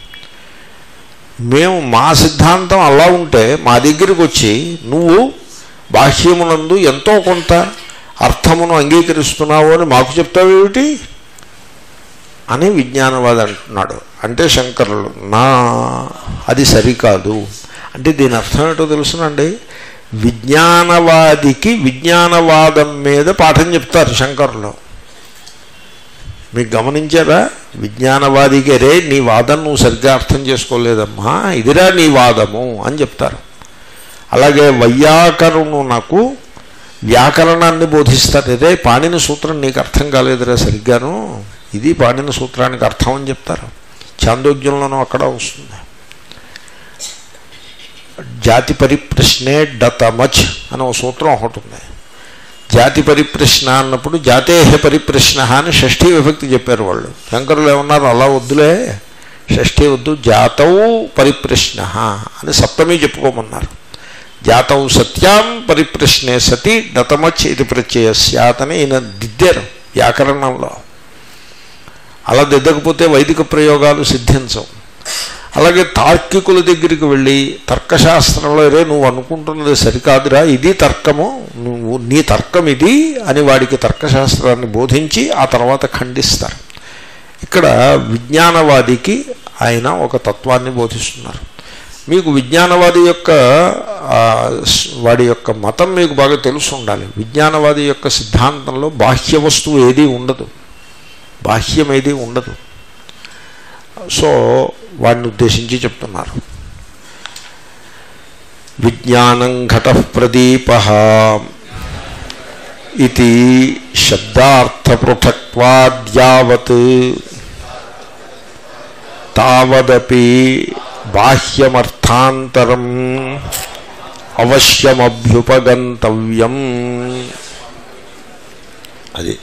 మేము మా సిద్ధాంతం అలా ఉంటే మా దగ్గరికి వచ్చి నువ్వు బాహ్యమునందు ఎంతో కొంత అర్థమును అంగీకరిస్తున్నావు అని మాకు చెప్తావేమిటి అని విజ్ఞానవాది అంటున్నాడు అంటే శంకరులు నా అది సరికాదు అంటే దీని అర్థం ఏంటో తెలుసునండి విజ్ఞానవాదికి విజ్ఞానవాదం మీద పాఠం చెప్తారు శంకరులు మీకు గమనించారా విజ్ఞానవాదికి రే నీ వాదం నువ్వు సరిగ్గా అర్థం చేసుకోలేదమ్మా ఇదిరా నీ వాదము అని చెప్తారు అలాగే వైయాకరణు నాకు వ్యాకరణాన్ని బోధిస్తారు రే పాణిని సూత్రం నీకు అర్థం కాలేదురా సరిగ్గాను ఇది పాణిన సూత్రానికి అర్థం అని చెప్తారు చాందోగ్యంలోనూ అక్కడ వస్తుంది జాతి పరిప్రశ్నే డతమచ్ అనే ఒక సూత్రం ఒకటి ఉంది జాతి పరిప్రశ్న అన్నప్పుడు జాతేహ పరిప్రశ్న అని షష్ఠీ విభక్తి చెప్పారు వాళ్ళు శంకరులు ఏమన్నారు అలా వద్దులే షష్ఠీ వద్దు జాతౌ పరిప్రశ్న అని సప్తమి చెప్పుకోమన్నారు జాతౌ సత్యాం పరిప్రశ్నే సతి డతమచ్ ఇది ప్రత్యయ స్యాత్ అని ఈయన దిద్దారు వ్యాకరణంలో అలా దిద్దకపోతే వైదిక ప్రయోగాలు సిద్ధించవు అలాగే తార్కికుల దగ్గరికి వెళ్ళి తర్కశాస్త్రంలో రే నువ్వు అనుకుంటున్నది సరికాదురా ఇది తర్కము నువ్వు నీ తర్కం ఇది అని వాడికి తర్కశాస్త్రాన్ని బోధించి ఆ తర్వాత ఖండిస్తారు ఇక్కడ విజ్ఞానవాదికి ఆయన ఒక తత్వాన్ని బోధిస్తున్నారు మీకు విజ్ఞానవాది యొక్క ఆ, స్- వాడి యొక్క మతం మీకు బాగా తెలుసు ఉండాలి విజ్ఞానవాది యొక్క సిద్ధాంతంలో బాహ్య వస్తువు ఏదీ ఉండదు బాహ్యం ఏదీ ఉండదు సో వాడిని ఉద్దేశించి చెప్తున్నారు విజ్ఞానం ఘట ప్రదీప ఇది శబ్దార్థపృథక్వాద్యావత్ తావదపి బాహ్యమర్థాంతరం అవశ్యమభ్యుపగంతవ్యం అది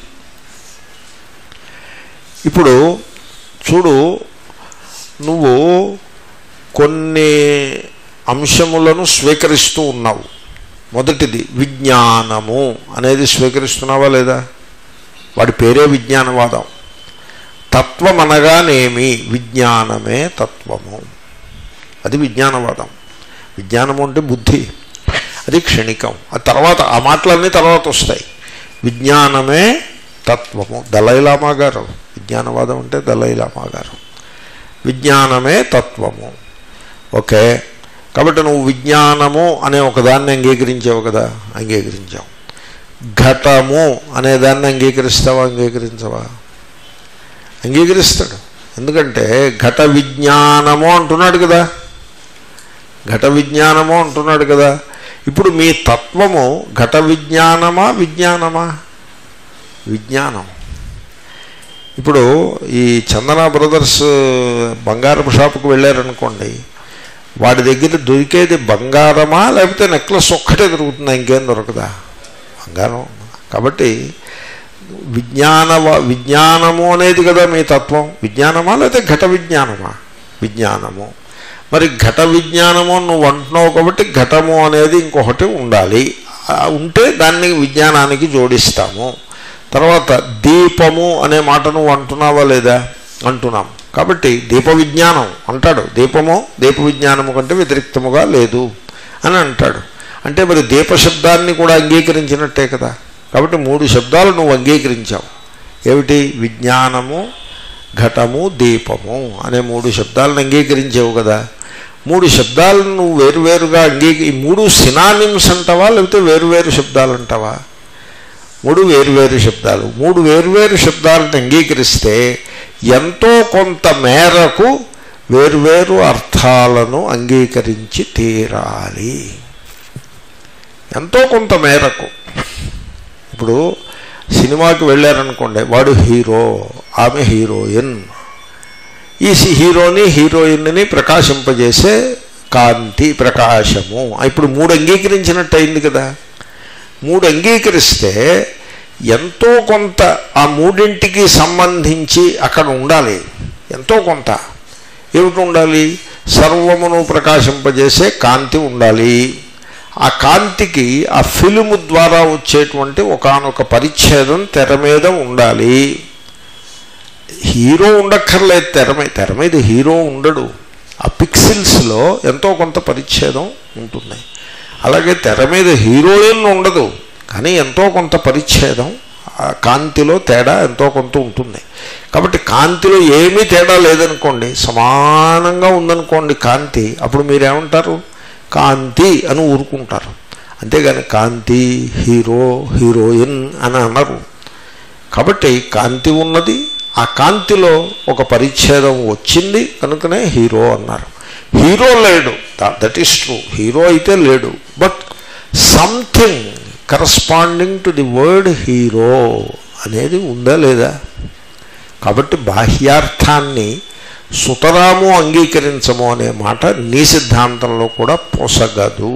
ఇప్పుడు చూడు నువ్వు కొన్ని అంశములను స్వీకరిస్తూ ఉన్నావు మొదటిది విజ్ఞానము అనేది స్వీకరిస్తున్నావా లేదా వాడి పేరే విజ్ఞానవాదం తత్వం అనగానేమి విజ్ఞానమే తత్వము అది విజ్ఞానవాదం విజ్ఞానము అంటే బుద్ధి అది క్షణికం ఆ తర్వాత ఆ మాటలన్నీ తర్వాత వస్తాయి విజ్ఞానమే తత్వము దలైలామా గారు విజ్ఞానవాదం అంటే దలైలామా గారు విజ్ఞానమే తత్వము ఓకే కాబట్టి నువ్వు విజ్ఞానము అనే ఒకదాన్ని అంగీకరించావు కదా అంగీకరించావు ఘటము అనే దాన్ని అంగీకరిస్తావా అంగీకరించవా అంగీకరిస్తాడు ఎందుకంటే ఘట విజ్ఞానము అంటున్నాడు కదా ఘట విజ్ఞానము అంటున్నాడు కదా ఇప్పుడు మీ తత్వము ఘట విజ్ఞానమా విజ్ఞానమా విజ్ఞానం ఇప్పుడు ఈ చందన బ్రదర్స్ బంగారపు షాపుకు వెళ్ళారనుకోండి వాడి దగ్గర దొరికేది బంగారమా లేకపోతే నెక్లెస్ ఒక్కటే దొరుకుతుందా ఇంకేం దొరకదా బంగారం కాబట్టి విజ్ఞాన విజ్ఞానము అనేది కదా మీ తత్వం విజ్ఞానమా లేకపోతే ఘట విజ్ఞానమా విజ్ఞానము మరి ఘట విజ్ఞానము నువ్వు అంటున్నావు కాబట్టి ఘటము అనేది ఇంకొకటి ఉండాలి ఆ ఉంటే దాన్ని విజ్ఞానానికి జోడిస్తాము తర్వాత దీపము అనే మాట నువ్వు అంటున్నావా లేదా అంటున్నాం కాబట్టి దీప విజ్ఞానం అంటాడు దీపము దీప విజ్ఞానము కంటే వ్యతిరిక్తముగా లేదు అని అంటాడు అంటే మరి దీప శబ్దాన్ని కూడా అంగీకరించినట్టే కదా కాబట్టి మూడు శబ్దాలు నువ్వు అంగీకరించావు ఏమిటి విజ్ఞానము ఘటము దీపము అనే మూడు శబ్దాలను అంగీకరించావు కదా మూడు శబ్దాలను నువ్వు వేరువేరుగా అంగీక ఈ మూడు సినానిమ్స్ అంటావా లేకపోతే వేరువేరు శబ్దాలు అంటావా మూడు వేరువేరు శబ్దాలు మూడు వేరువేరు శబ్దాలను అంగీకరిస్తే ఎంతో కొంత మేరకు వేరువేరు అర్థాలను అంగీకరించి తీరాలి ఎంతో కొంత మేరకు ఇప్పుడు సినిమాకి వెళ్ళారనుకోండి వాడు హీరో ఆమె హీరోయిన్ ఈ సి- హీరోని హీరోయిన్ని ప్రకాశింపజేసే కాంతి ప్రకాశము ఇప్పుడు మూడు అంగీకరించినట్టు అయింది కదా మూడు అంగీకరిస్తే ఎంతో కొంత ఆ మూడింటికి సంబంధించి అక్కడ ఉండాలి ఎంతో కొంత ఏమిటి ఉండాలి సర్వమును ప్రకాశింపజేసే కాంతి ఉండాలి ఆ కాంతికి ఆ ఫిలుము ద్వారా వచ్చేటువంటి ఒకానొక పరిచ్ఛేదం తెర మీద ఉండాలి హీరో ఉండక్కర్లేదు తెర మీద తెర మీద హీరో ఉండడు ఆ పిక్సిల్స్లో ఎంతో కొంత పరిచ్ఛేదం ఉంటుంది అలాగే తెర మీద హీరోయిన్ ఉండదు కానీ ఎంతో కొంత పరిచ్ఛేదం ఆ కాంతిలో తేడా ఎంతో కొంత ఉంటుంది కాబట్టి కాంతిలో ఏమీ తేడా లేదనుకోండి సమానంగా ఉందనుకోండి కాంతి అప్పుడు మీరేమంటారు కాంతి అని ఊరుకుంటారు అంతేగాని కాంతి హీరో హీరోయిన్ అని అనరు కాబట్టి కాంతి ఉన్నది ఆ కాంతిలో ఒక పరిచ్ఛేదం వచ్చింది కనుకనే హీరో అన్నారు హీరో లేడు దట్ ఈస్ ట్రూ హీరో అయితే లేడు but something corresponding to the word hero అనేది ఉందా లేదా కాబట్టి బాహ్యార్థాన్ని సుతరాము అంగీకరించము అనే మాట నీ సిద్ధాంతంలో కూడా పోసగదు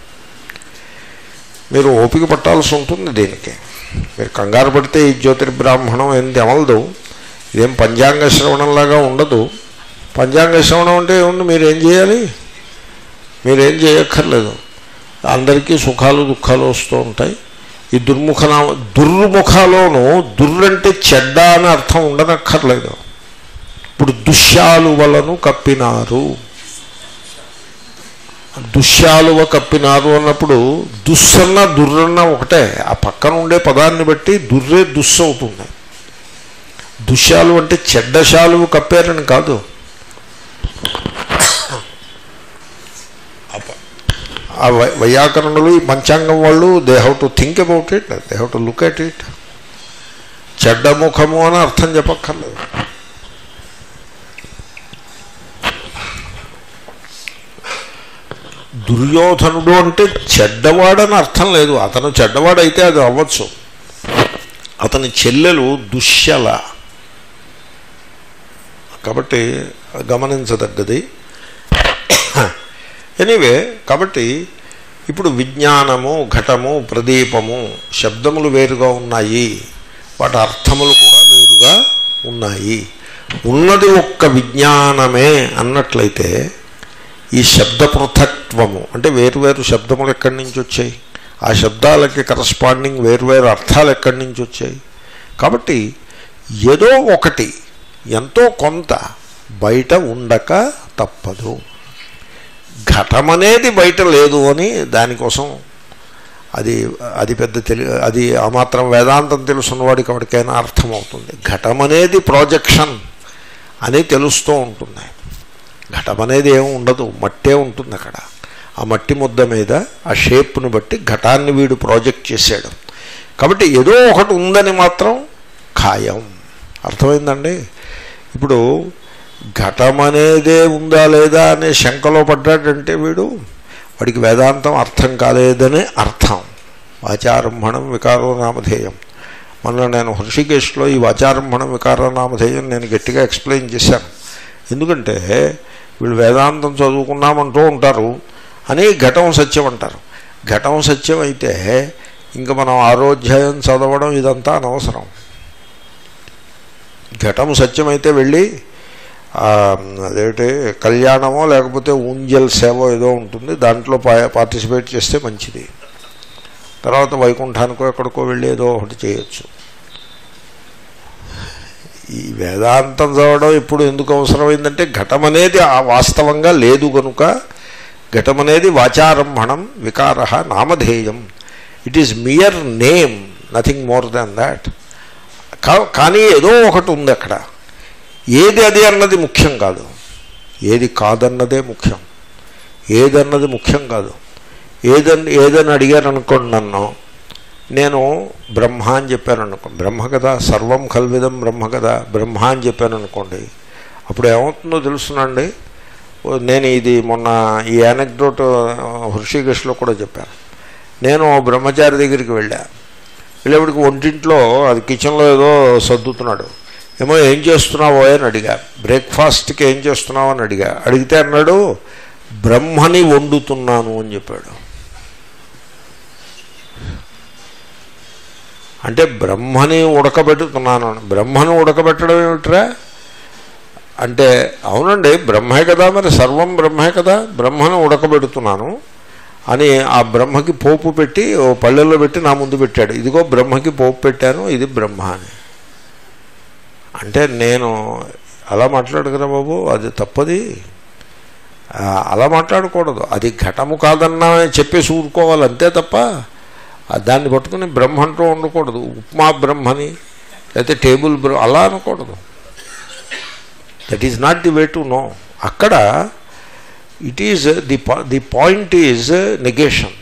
మీరు ఓపిక పట్టాల్సి ఉంటుంది దీనికి మీరు కంగారు పడితే ఈ జ్యోతిర్బ్రాహ్మణం ఏంటి అమలదు ఇదేం పంచాంగ శ్రవణంలాగా ఉండదు పంచాంగ శ్రవణం అంటే ఏముంది మీరు ఏం చేయాలి మీరేం చేయక్కర్లేదు అందరికీ సుఖాలు దుఃఖాలు వస్తూ ఉంటాయి ఈ దుర్ముఖనా దుర్ముఖలోను దుర్రంటే చెడ్డ అని అర్థం ఉండనక్కర్లేదు ఇప్పుడు దుశ్యాలువలను కప్పినారు దుశ్యాలువ కప్పినారు అన్నప్పుడు దుస్సన్న దుర్రన్న ఒకటే ఆ పక్కన ఉండే పదాన్ని బట్టి దుర్రే దుస్సు అవుతుంది దుశ్యాలు అంటే చెడ్డ శాలువు కప్పారని కాదు అప- ఆ వై- వైయాకరణులు ఈ పంచాంగం వాళ్ళు they have to think about it they have to look at it చెడ్డ ముఖము అని అర్థం చెప్పక్కర్లేదు దుర్యోధనుడు అంటే చెడ్డవాడని అర్థం లేదు అతను చెడ్డవాడైతే అది అవ్వచ్చు అతని చెల్లెలు దుశ్యల కాబట్టి గమనించదగ్గది ఎనీవే కాబట్టి ఇప్పుడు విజ్ఞానము ఘటము ప్రదీపము శబ్దములు వేరుగా ఉన్నాయి వాటి అర్థములు కూడా వేరుగా ఉన్నాయి ఉన్నది ఒక్క విజ్ఞానమే అన్నట్లయితే ఈ శబ్ద పృథక్త్వము అంటే వేరువేరు శబ్దములు ఎక్కడి నుంచి వచ్చాయి ఆ శబ్దాలకి కరస్పాండింగ్ వేరువేరు అర్థాలు ఎక్కడి నుంచి వచ్చాయి కాబట్టి ఏదో ఒకటి ఎంతో కొంత బయట ఉండక తప్పదు ఘటం అనేది బయట లేదు అని దానికోసం అది అది పెద్ద తెలి అది ఆ మాత్రం వేదాంతం తెలుసున్నవాడికి ఎవరికైనా అర్థమవుతుంది ఘటం అనేది ప్రాజెక్షన్ అని తెలుస్తూ ఉంటుంది ఘటం అనేది ఏమి ఉండదు మట్టే ఉంటుంది అక్కడ ఆ మట్టి ముద్ద మీద ఆ షేప్ను బట్టి ఘటాన్ని వీడు ప్రాజెక్ట్ చేశాడు కాబట్టి ఏదో ఒకటి ఉందని మాత్రం ఖాయం అర్థమైందండి ఇప్పుడు ఘటం అనేదే ఉందా లేదా అనే శంకలో పడ్డాడంటే వీడు వాడికి వేదాంతం అర్థం కాలేదనే అర్థం వాచారంభణం వికారో నామధేయం మొన్న నేను హృషికేశ్లో ఈ వాచారంభణం వికారో నామధేయం నేను గట్టిగా ఎక్స్ప్లెయిన్ చేశాను ఎందుకంటే వీళ్ళు వేదాంతం చదువుకున్నామంటూ ఉంటారు అని ఘటం సత్యం అంటారు ఘటం సత్యం అయితే ఇంకా మనం ఆరోధ్యాయం చదవడం ఇదంతా అనవసరం ఘటం సత్యమైతే వెళ్ళి ఆ, అదేంటి కళ్యాణమో లేకపోతే ఊంజల్ సేవ ఏదో ఉంటుంది దాంట్లో పా- పార్టిసిపేట్ చేస్తే మంచిది తర్వాత వైకుంఠానికో ఎక్కడికో వెళ్ళి ఏదో ఒకటి చేయొచ్చు ఈ వేదాంతం చదవడం ఇప్పుడు ఎందుకు అవసరమైందంటే ఘటం అనేది ఆ వాస్తవంగా లేదు కనుక ఘటం అనేది వాచారంభణం వికార నామధేయం it is mere name nothing more than that కానీ ఏదో ఒకటి ఉంది అక్కడ ఏది అది అన్నది ముఖ్యం కాదు ఏది కాదన్నదే ముఖ్యం ఏదన్నది ముఖ్యం కాదు ఏదని ఏదని అడిగారు అనుకోండి నన్ను నేను బ్రహ్మ అని చెప్పాను అనుకోండి బ్రహ్మ కదా సర్వం కల్విదం బ్రహ్మ కదా బ్రహ్మ అని చెప్పాను అనుకోండి అప్పుడు ఏమవుతుందో తెలుసునండి ఓ నేను ఇది మొన్న ఈ యానెక్డోట్ హృషికేశ్లో కూడా చెప్పాను నేను ఓ బ్రహ్మచారి దగ్గరికి వెళ్ళా వెళ్ళేప్పటికి ఒంటింట్లో అది కిచెన్లో ఏదో సర్దుతున్నాడు ఏమో ఏం చేస్తున్నావో అని అడిగా బ్రేక్ఫాస్ట్కి ఏం చేస్తున్నావు అని అడిగా అడిగితే అన్నాడు బ్రహ్మని వండుతున్నాను అని చెప్పాడు అంటే బ్రహ్మని ఉడకబెట్టుతున్నాను అని. బ్రహ్మను ఉడకబెట్టడం ఏమిట్రా అంటే అవునండి బ్రహ్మే కదా మరి సర్వం బ్రహ్మే కదా బ్రహ్మను ఉడకబెడుతున్నాను అని ఆ బ్రహ్మకి పోపు పెట్టి ఓ పళ్ళెల్లో పెట్టి నా ముందు పెట్టాడు ఇదిగో బ్రహ్మకి పోపు పెట్టాను ఇది బ్రహ్మ అని అంటే నేను అలా మాట్లాడగరా బాబు అది తప్పది ఆ, అలా మాట్లాడకూడదు అది ఘటము కాదన్నా చెప్పేసి ఊరుకోవాలి అంతే తప్ప ఆ దాన్ని పట్టుకుని బ్రహ్మ అంటూ ఉండకూడదు ఉప్మా బ్రహ్మని లేకపోతే టేబుల్ బ్రహ్మ అలా అనకూడదు that is not the way to know అక్కడ it is the the point is negation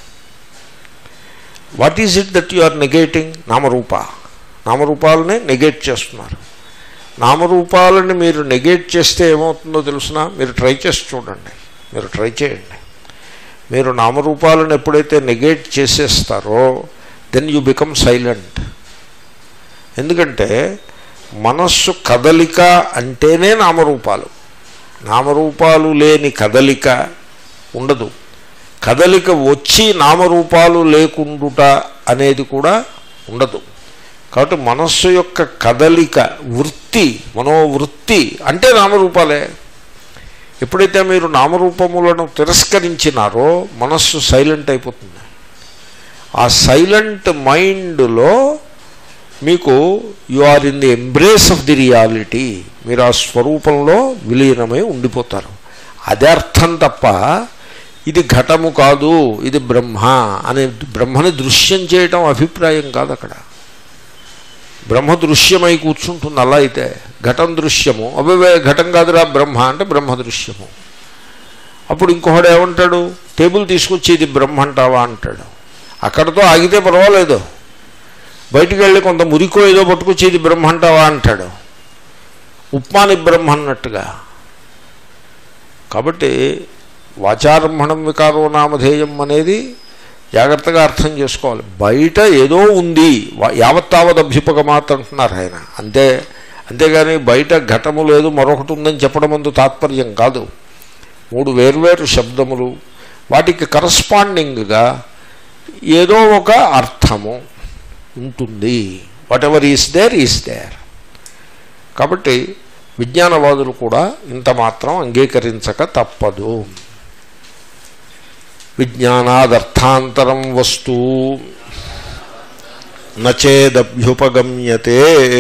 what is it that you are negating నామరూప నామరూపాలని నెగేట్ చేస్తున్నారు నామరూపాలని మీరు నెగేట్ చేస్తే ఏమవుతుందో తెలుసిన మీరు ట్రై చేసి చూడండి మీరు ట్రై చేయండి మీరు నామరూపాలను ఎప్పుడైతే నెగేట్ చేసేస్తారో దెన్ యూ బికమ్ సైలెంట్ ఎందుకంటే మనస్సు కదలిక అంటేనే నామరూపాలు నామరూపాలు లేని కదలిక ఉండదు కదలిక వచ్చి నామరూపాలు లేకుండుట అనేది కూడా ఉండదు కాబట్టి మనస్సు యొక్క కదలిక వృత్తి మనోవృత్తి అంటే నామరూపాలే ఎప్పుడైతే మీరు నామరూపములను తిరస్కరించినారో మనస్సు సైలెంట్ అయిపోతుంది ఆ సైలెంట్ మైండ్లో మీకు you are in the embrace of the reality మీరు ఆ స్వరూపంలో విలీనమై ఉండిపోతారు అదే అర్థం తప్ప ఇది ఘటము కాదు ఇది బ్రహ్మ అనే బ్రహ్మని దృశ్యం చేయటం అభిప్రాయం కాదు అక్కడ బ్రహ్మ దృశ్యమై కూర్చుంటుంది అలా అయితే ఘటం దృశ్యము అబ్బాయి ఘటం కాదురా బ్రహ్మ అంటే బ్రహ్మ దృశ్యము అప్పుడు ఇంకొకడు ఏమంటాడు టేబుల్ తీసుకొచ్చి ఇది బ్రహ్మ అంటావా అంటాడు అక్కడతో ఆగితే పర్వాలేదు బయటికి వెళ్ళి కొంత మురికో ఏదో పట్టుకొచ్చి ఇది బ్రహ్మ అంటావా అంటాడు ఉప్మాని బ్రహ్మ అన్నట్టుగా కాబట్టి వాచారంభణం వికారో నామధేయం అనేది జాగ్రత్తగా అర్థం చేసుకోవాలి బయట ఏదో ఉంది వా- యావత్తావత్ అభ్యుపగమాత్ అంటున్నారు ఆయన అంతే అంతేగాని బయట ఘటము లేదు మరొకటి ఉందని చెప్పడం అందు తాత్పర్యం కాదు మూడు వేర్వేరు శబ్దములు వాటికి కరస్పాండింగ్గా ఏదో ఒక అర్థము ఉంటుంది whatever is there is there కాబట్టి విజ్ఞానవాదులు కూడా ఇంత మాత్రం అంగీకరించక తప్పదు విజ్ఞానాదర్థాంతరం వస్తు నచేదభ్యుపగమ్యతే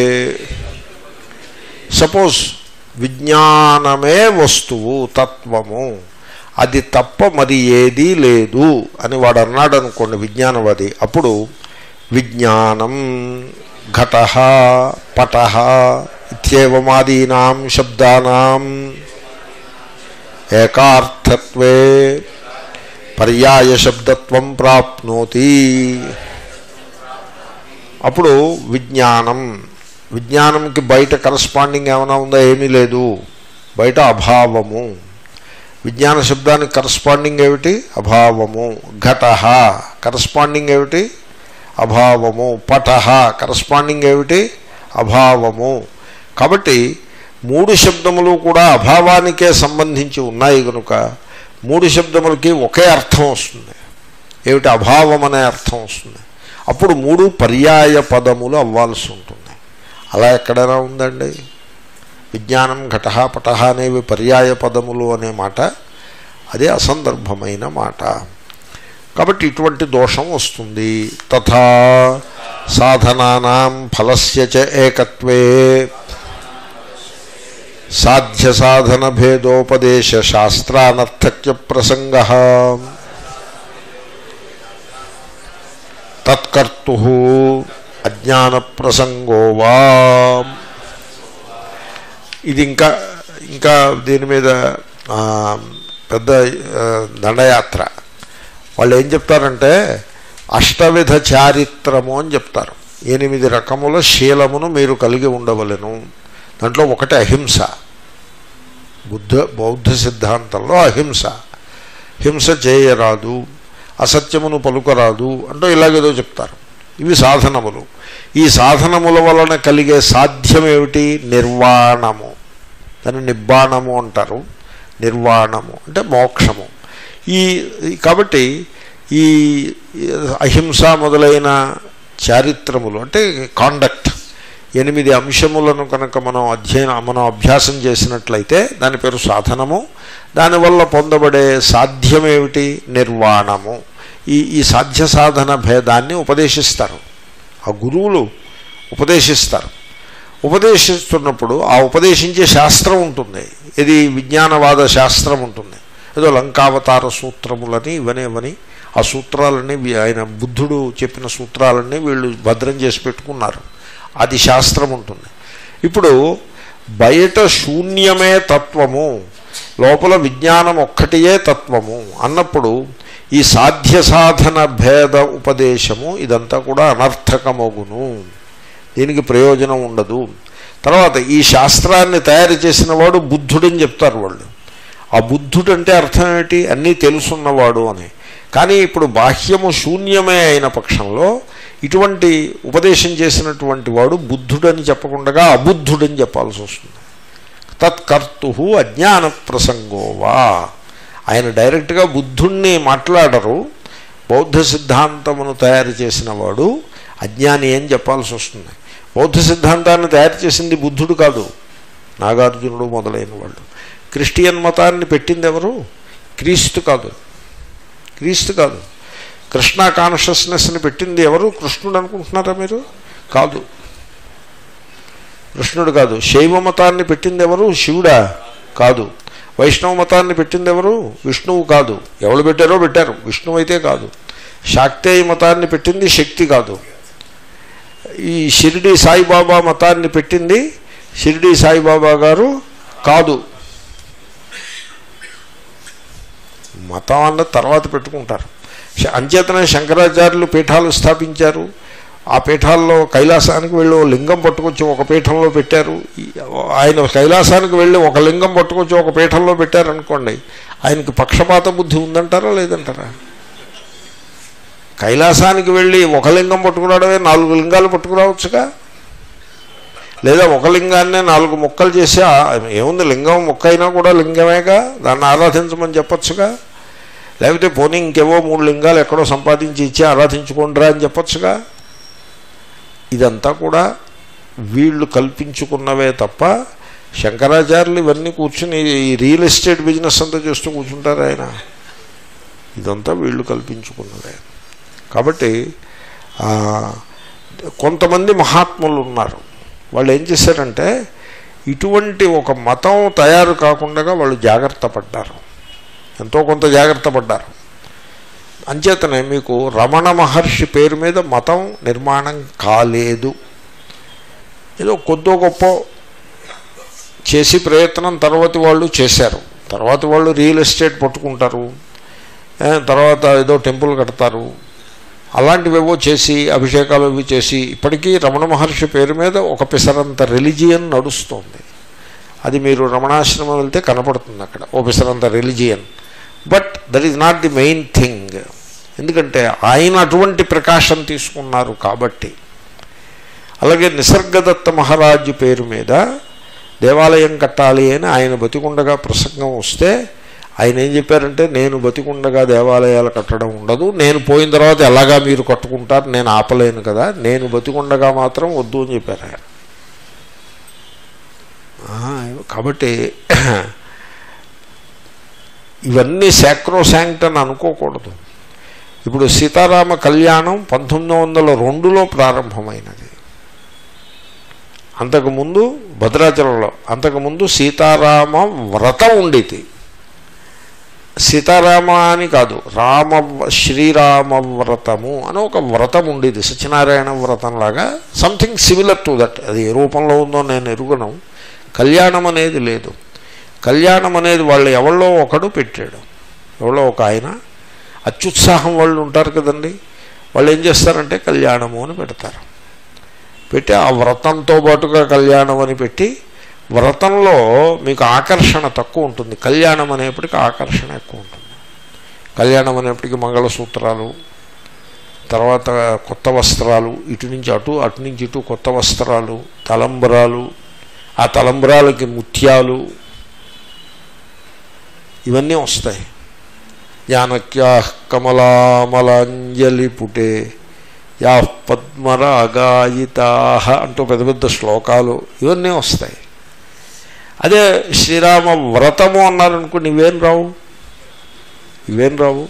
సపోజ్ విజ్ఞానమే వస్తువు తత్వము అది తప్ప మరి ఏదీ లేదు అని వాడు అన్నాడు అనుకోండి విజ్ఞానవాది అప్పుడు విజ్ఞానం ఘట పట ఇత్యేవమాదీనాం శబ్దానాం ఏకార్థత్వే పర్యాయ శబ్దత్వం ప్రాప్నోతి అప్పుడు విజ్ఞానం విజ్ఞానంకి బయట కరస్పాండింగ్ ఏమైనా ఉందా ఏమీ లేదు బయట అభావము విజ్ఞాన శబ్దానికి కరస్పాండింగ్ ఏమిటి అభావము ఘట కరస్పాండింగ్ ఏమిటి అభావము పట కరస్పాండింగ్ ఏమిటి అభావము కాబట్టి మూడు శబ్దములు కూడా అభావానికే సంబంధించి ఉన్నాయి కనుక మూడు శబ్దములకి ఒకే అర్థం వస్తుంది ఏమిటి అభావం అనే అర్థం వస్తుంది అప్పుడు మూడు పర్యాయ పదములు అవ్వాల్సి ఉంటుంది అలా ఎక్కడైనా ఉందండి విజ్ఞానం ఘట పట అనేవి పర్యాయ పదములు అనే మాట అదే అసందర్భమైన మాట కాబట్టి ఇటువంటి దోషం వస్తుంది తథా సాధనానాం ఫలస్య చ ఏకత్వే సాధ్య సాధన భేదోపదేశ శాస్త్రానర్థక్య ప్రసంగ తత్కర్తు అజ్ఞాన ప్రసంగో వా ఇది ఇంకా ఇంకా దీని మీద ఆ, పెద్ద ఆ, దండయాత్ర వాళ్ళు ఏం చెప్తారంటే అష్టవిధ చారిత్రము అని చెప్తారు ఎనిమిది రకముల శీలమును మీరు కలిగి ఉండవలెను దాంట్లో ఒకటి అహింస బుద్ధ బౌద్ధ సిద్ధాంతంలో అహింస హింస చేయరాదు అసత్యమును పలుకరాదు అంటూ ఇలాగేదో చెప్తారు ఇవి సాధనములు ఈ సాధనముల వలన కలిగే సాధ్యం ఏమిటి నిర్వాణము దాన్ని నిబ్బాణము అంటారు నిర్వాణము అంటే మోక్షము ఈ ఈ- కాబట్టి ఈ ఈ అహింస మొదలైన చారిత్రములు అంటే కాండక్ట్ ఎనిమిది అంశములను కనుక మనం అధ్యయనం మనం అభ్యాసం చేసినట్లయితే దాని పేరు సాధనము దానివల్ల పొందబడే సాధ్యమేమిటి నిర్వాణము ఈ ఈ సాధ్య సాధన భేదాన్ని ఉపదేశిస్తారు ఆ గురువులు ఉపదేశిస్తారు ఉపదేశిస్తున్నప్పుడు ఆ ఉపదేశించే శాస్త్రం ఉంటుంది ఇది విజ్ఞానవాద శాస్త్రం ఉంటుంది ఏదో లంకావతార సూత్రములని ఇవనేవని ఆ సూత్రాలన్నీ వీ- ఆయన బుద్ధుడు చెప్పిన సూత్రాలన్నీ వీళ్ళు భద్రం చేసి పెట్టుకున్నారు అది శాస్త్రం ఉంటుంది ఇప్పుడు బయట శూన్యమే తత్వము లోపల విజ్ఞానం ఒక్కటియే తత్వము అన్నప్పుడు ఈ సాధ్య సాధన భేద ఉపదేశము ఇదంతా కూడా అనర్థకమగును దీనికి ప్రయోజనం ఉండదు తర్వాత ఈ శాస్త్రాన్ని తయారు చేసిన వాడు బుద్ధుడని చెప్తారు వాళ్ళు ఆ బుద్ధుడు అంటే అర్థం ఏమిటి అన్నీ తెలుసున్నవాడు అని కానీ ఇప్పుడు బాహ్యము శూన్యమే అయిన పక్షంలో ఇటువంటి ఉపదేశం చేసినటువంటి వాడు బుద్ధుడని చెప్పకుండా అబుద్ధుడని చెప్పాల్సి వస్తుంది తత్కర్తు అజ్ఞాన ప్రసంగోవా ఆయన డైరెక్ట్గా బుద్ధుణ్ణి మాట్లాడరు బౌద్ధ సిద్ధాంతమును తయారు చేసిన వాడు అజ్ఞాని అని చెప్పాల్సి వస్తుంది బౌద్ధ సిద్ధాంతాన్ని తయారు చేసింది బుద్ధుడు కాదు నాగార్జునుడు మొదలైన వాళ్ళు క్రిస్టియన్ మతాన్ని పెట్టింది ఎవరు క్రీస్తు కాదు క్రీస్తు కాదు కృష్ణ కాన్షియస్నెస్ని పెట్టింది ఎవరు కృష్ణుడు అనుకుంటున్నారా మీరు కాదు కృష్ణుడు కాదు శైవ మతాన్ని పెట్టింది ఎవరు శివుడా కాదు వైష్ణవ మతాన్ని పెట్టింది ఎవరు విష్ణువు కాదు ఎవరు పెట్టారో పెట్టారు విష్ణువు అయితే కాదు శాక్తేయ మతాన్ని పెట్టింది శక్తి కాదు ఈ షిరిడి సాయిబాబా మతాన్ని పెట్టింది షిరిడి సాయిబాబా గారు కాదు మతం అన్న తర్వాత పెట్టుకుంటారు శ- అంచేతనే శంకరాచార్యులు పీఠాలు స్థాపించారు ఆ పీఠాల్లో కైలాసానికి వెళ్ళి ఓ లింగం పట్టుకొచ్చి ఒక పీఠంలో పెట్టారు ఈ- ఆయన కైలాసానికి వెళ్ళి ఒక లింగం పట్టుకొచ్చి ఒక పీఠంలో పెట్టారనుకోండి ఆయనకి పక్షపాత బుద్ధి ఉందంటారా లేదంటారా కైలాసానికి వెళ్ళి ఒక లింగం పట్టుకురావడమే నాలుగు లింగాలు పట్టుకురావచ్చుగా లేదా ఒక లింగాన్నే నాలుగు ముక్కలు చేసి ఆ, ఏముంది లింగం ముక్క అయినా కూడా లింగమేగా దాన్ని ఆరాధించమని చెప్పొచ్చుగా లేకపోతే పోనీ ఇంకేవో మూడు లింగాలు ఎక్కడో సంపాదించి ఇచ్చి ఆరాధించుకోండిరా అని చెప్పొచ్చుగా ఇదంతా కూడా వీళ్ళు కల్పించుకున్నవే తప్ప శంకరాచార్యులు ఇవన్నీ కూర్చుని ఈ రియల్ ఎస్టేట్ బిజినెస్ అంతా చేస్తూ కూర్చుంటారు ఆయన ఇదంతా వీళ్ళు కల్పించుకున్నదే కాబట్టి ఆ, కొంతమంది మహాత్ములు ఉన్నారు వాళ్ళు ఏం చేశారంటే ఇటువంటి ఒక మతం తయారు కాకుండా వాళ్ళు జాగ్రత్త పడ్డారు ఎంతో కొంత జాగ్రత్త పడ్డారు అంచేతనే మీకు రమణ మహర్షి పేరు మీద మతం నిర్మాణం కాలేదు ఏదో కొద్దో గొప్ప చేసి ప్రయత్నం తర్వాతి వాళ్ళు చేశారు తర్వాత వాళ్ళు రియల్ ఎస్టేట్ పట్టుకుంటారు ఏ, తర్వాత ఏదో టెంపుల్ కడతారు అలాంటివేవో చేసి అభిషేకాలు అవి చేసి ఇప్పటికీ రమణ మహర్షి పేరు మీద ఒక పిసరంత రిలిజియన్ నడుస్తోంది అది మీరు రమణాశ్రమం వెళ్తే కనపడుతుంది అక్కడ ఓ పిసరంత religion but that is not the main thing ఎందుకంటే ఆయన అటువంటి ప్రకాశం తీసుకున్నారు కాబట్టి అలాగే నిసర్గదత్త మహారాజు పేరు మీద దేవాలయం కట్టాలి అని ఆయన బతికుండగా ప్రసంగం వస్తే ఆయన ఏం చెప్పారంటే నేను బతికుండగా దేవాలయాలు కట్టడం ఉండదు నేను పోయిన తర్వాత ఎలాగా మీరు కట్టుకుంటారు నేను ఆపలేను కదా నేను బతికుండగా మాత్రం వద్దు అని చెప్పారు ఆయన ఆ, కాబట్టి ఇవన్నీ శాక్రోశాంక్ట్ అని అనుకోకూడదు ఇప్పుడు సీతారామ కళ్యాణం పంతొమ్మిది వందల రెండులో ప్రారంభమైనది అంతకుముందు భద్రాచలంలో అంతకుముందు సీతారామ వ్రతం ఉండేది సీతారామ అని కాదు రామ శ్రీరామ వ్రతము అని ఒక వ్రతం ఉండేది సత్యనారాయణ వ్రతం లాగా సంథింగ్ సిమిలర్ టు దట్ అది ఏ రూపంలో ఉందో నేను ఎరుగను కళ్యాణం అనేది లేదు కళ్యాణం అనేది వాళ్ళు ఎవళ్ళో ఒకడు పెట్టాడు ఎవరో ఒక ఆయన అత్యుత్సాహం వాళ్ళు ఉంటారు కదండి వాళ్ళు ఏం చేస్తారంటే కళ్యాణము అని పెడతారు పెట్టి ఆ వ్రతంతో పాటుగా కళ్యాణం అని పెట్టి వ్రతంలో మీకు ఆకర్షణ తక్కువ ఉంటుంది కళ్యాణం అనేప్పటికీ ఆకర్షణ ఎక్కువ ఉంటుంది కళ్యాణం అనేప్పటికీ మంగళసూత్రాలు తర్వాత కొత్త వస్త్రాలు ఇటు నుంచి అటు అటు నుంచి ఇటు కొత్త వస్త్రాలు తలంబరాలు ఆ తలంబరాలకి ముత్యాలు ఇవన్నీ వస్తాయి జానక్యా కమలామలాంజలి పుటే యా పద్మరాగాయితా అంటూ పెద్ద పెద్ద శ్లోకాలు ఇవన్నీ వస్తాయి అదే శ్రీరామ వ్రతము అన్నారనుకోండి ఇవేం రావు ఇవేం రావు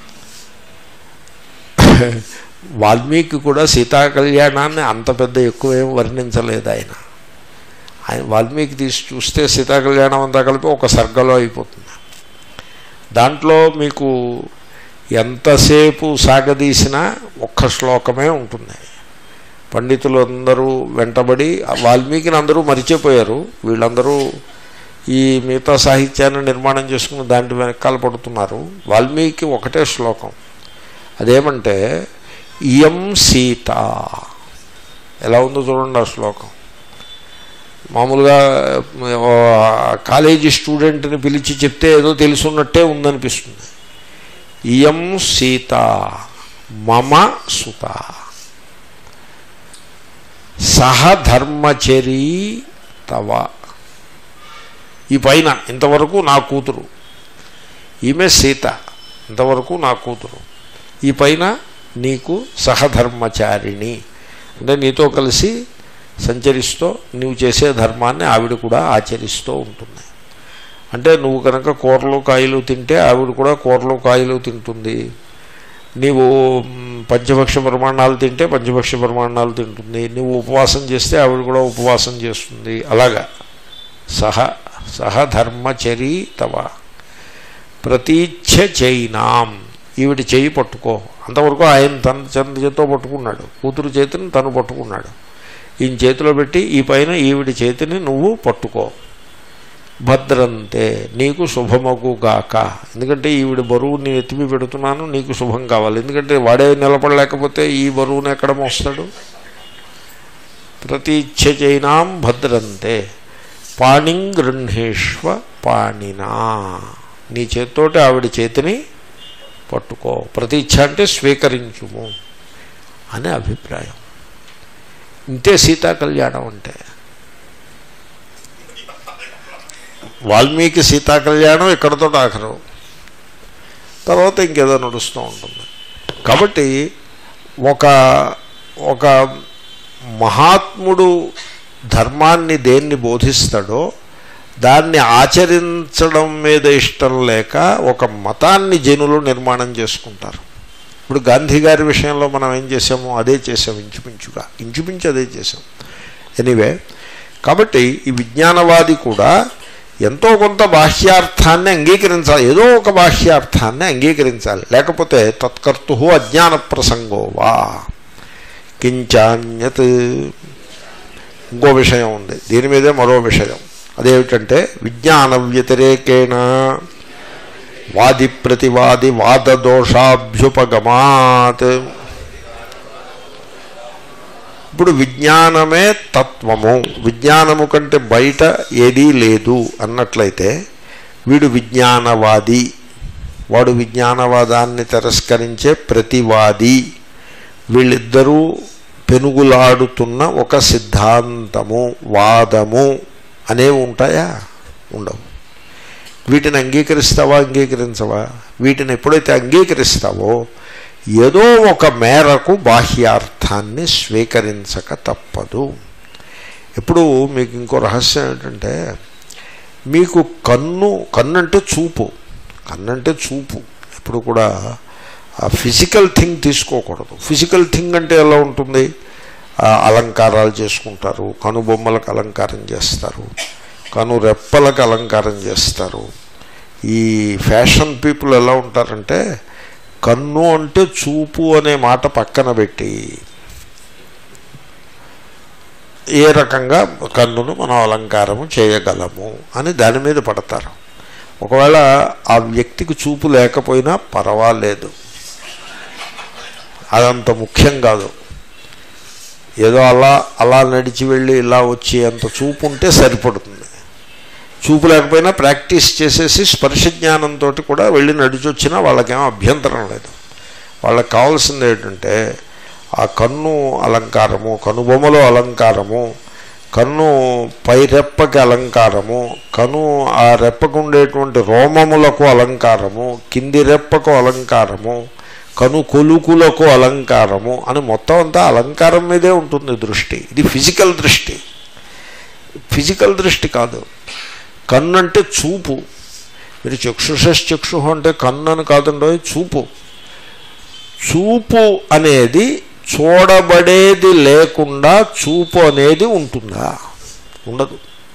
వాల్మీకి కూడా సీతా కళ్యాణాన్ని అంత పెద్ద ఎక్కువ ఏం వర్ణించలేదు ఆయన ఆయన వాల్మీకి తీసి చూస్తే సీతా కళ్యాణం అంతా కలిపి ఒక సర్గలో అయిపోతుంది దాంట్లో మీకు ఎంతసేపు సాగదీసినా ఒక్క శ్లోకమే ఉంటుంది పండితులు అందరూ వెంటబడి వాల్మీకిని అందరూ మరిచిపోయారు వీళ్ళందరూ ఈ మిగతా సాహిత్యాన్ని నిర్మాణం చేసుకుని దాంట్లో వెనకాల పడుతున్నారు వాల్మీకి ఒకటే శ్లోకం అదేమంటే ఇయం సీత ఎలా ఉందో చూడండి ఆ శ్లోకం మామూలుగా ఓ కాలేజీ స్టూడెంట్ని పిలిచి చెప్తే ఏదో తెలుసున్నట్టే ఉందనిపిస్తుంది ఇయం సీత మమ సుత సహధర్మచరీ తవ ఈ పైన ఇంతవరకు నా కూతురు ఈమె సీత ఇంతవరకు నా కూతురు ఈ పైన నీకు సహధర్మచారిణి అంటే నీతో కలిసి సంచరిస్తూ నువ్వు చేసే ధర్మాన్ని ఆవిడ కూడా ఆచరిస్తూ ఉంటుంది అంటే నువ్వు కనుక కూరలు కాయలు తింటే ఆవిడ కూడా కూరలు కాయలు తింటుంది నీవు మ్, పంచభక్ష ప్రమాణాలు తింటే పంచభక్ష ప్రమాణాలు తింటుంది నువ్వు ఉపవాసం చేస్తే ఆవిడ కూడా ఉపవాసం చేస్తుంది అలాగా సహ సహధర్మచరీ తవ ప్రతీచ్ఛ చైనాం ఈవిడ చేయి పట్టుకో అంతవరకు ఆయన తన తన చేతితో పట్టుకున్నాడు కూతురు చేతిని తను పట్టుకున్నాడు ఈయన చేతిలో పెట్టి ఈ పైన ఈవిడి చేతిని నువ్వు పట్టుకో భద్రంతే నీకు శుభమగు గాక ఎందుకంటే ఈవిడ బరువు నేను ఎత్తిమి పెడుతున్నాను నీకు శుభం కావాలి ఎందుకంటే వాడే నిలబడలేకపోతే ఈ బరువును ఎక్కడ మోస్తాడు ప్రతీచ్ఛ చైనాం భద్రంతే పాణిం గృహేష్వ పాణినా నీ చేతితోటి ఆవిడ చేతిని పట్టుకో ప్రతీచ్ఛ అంటే స్వీకరించుము అనే అభిప్రాయం ఇంతే సీతా కళ్యాణం అంటే వాల్మీకి సీతా కళ్యాణం ఇక్కడతో ఆఖరు తర్వాత ఇంకేదో నడుస్తూ ఉంటుంది కాబట్టి ఒక ఒక మహాత్ముడు ధర్మాన్ని దేన్ని బోధిస్తాడో దాన్ని ఆచరించడం మీద ఇష్టం లేక ఒక మతాన్ని జనులు నిర్మాణం చేసుకుంటారు ఇప్పుడు గాంధీ గారి విషయంలో మనం ఏం చేసామో అదే చేసాం ఇంచుమించుగా ఇంచుమించు అదే చేసాం ఎనీవే కాబట్టి ఈ విజ్ఞానవాది కూడా ఎంతో కొంత బాహ్యార్థాన్ని అంగీకరించాలి ఏదో ఒక బాహ్యార్థాన్ని అంగీకరించాలి లేకపోతే తత్కర్తు అజ్ఞాన ప్రసంగో వా కించాన్యత్ ఇంకో విషయం ఉంది దీని మీదే మరో విషయం అదేమిటంటే విజ్ఞాన వ్యతిరేకేణ వాది ప్రతివాది వాదదోషాభ్యుపగమాత్ ఇప్పుడు విజ్ఞానమే తత్వము విజ్ఞానము కంటే బయట ఏదీ లేదు అన్నట్లయితే వీడు విజ్ఞానవాది వాడు విజ్ఞానవాదాన్ని తిరస్కరించే ప్రతివాది వీళ్ళిద్దరూ పెనుగులాడుతున్న ఒక సిద్ధాంతము వాదము అనేవి ఉంటాయా ఉండవు వీటిని అంగీకరిస్తావా అంగీకరించవా వీటిని ఎప్పుడైతే అంగీకరిస్తావో ఏదో ఒక మేరకు బాహ్యార్థాన్ని స్వీకరించక తప్పదు ఇప్పుడు మీకు ఇంకో రహస్యం ఏంటంటే మీకు కన్ను కన్ను అంటే చూపు కన్ను అంటే చూపు ఎప్పుడు కూడా ఫిజికల్ థింగ్ తీసుకోకూడదు ఫిజికల్ థింగ్ అంటే ఎలా ఉంటుంది ఆ, అలంకారాలు చేసుకుంటారు కనుబొమ్మలకు అలంకారం చేస్తారు కను రెప్పలకు అలంకారం చేస్తారు ఈ ఫ్యాషన్ పీపుల్ ఎలా ఉంటారంటే కన్ను అంటే చూపు అనే మాట పక్కన పెట్టి ఏ రకంగా కన్నును మనం అలంకారము చేయగలము అని దాని మీద పడతారు ఒకవేళ ఆ వ్యక్తికి చూపు లేకపోయినా పర్వాలేదు అదంత ముఖ్యం కాదు ఏదో అలా అలా నడిచి వెళ్ళి ఇలా వచ్చి అంత చూపు ఉంటే సరిపడుతుంది చూపు లేకపోయినా ప్రాక్టీస్ చేసేసి స్పర్శ జ్ఞానంతో కూడా వెళ్ళి నడిచి వచ్చినా వాళ్ళకేం అభ్యంతరం లేదు వాళ్ళకి కావాల్సింది ఏంటంటే ఆ కన్ను అలంకారము కనుబొమ్మలో అలంకారము కన్ను పై రెప్పకి అలంకారము కను ఆ రెప్పకు ఉండేటువంటి రోమములకు అలంకారము కింది రెప్పకు అలంకారము కను కొలుకులకు అలంకారము అని మొత్తం అంతా అలంకారం మీదే ఉంటుంది దృష్టి ఇది ఫిజికల్ దృష్టి ఫిజికల్ దృష్టి కాదు కన్ను అంటే చూపు మీరు చక్షుషస్ చక్షు అంటే కన్ను అని కాదండో చూపు చూపు అనేది చూడబడేది లేకుండా చూపు అనేది ఉంటుందా ఉండదు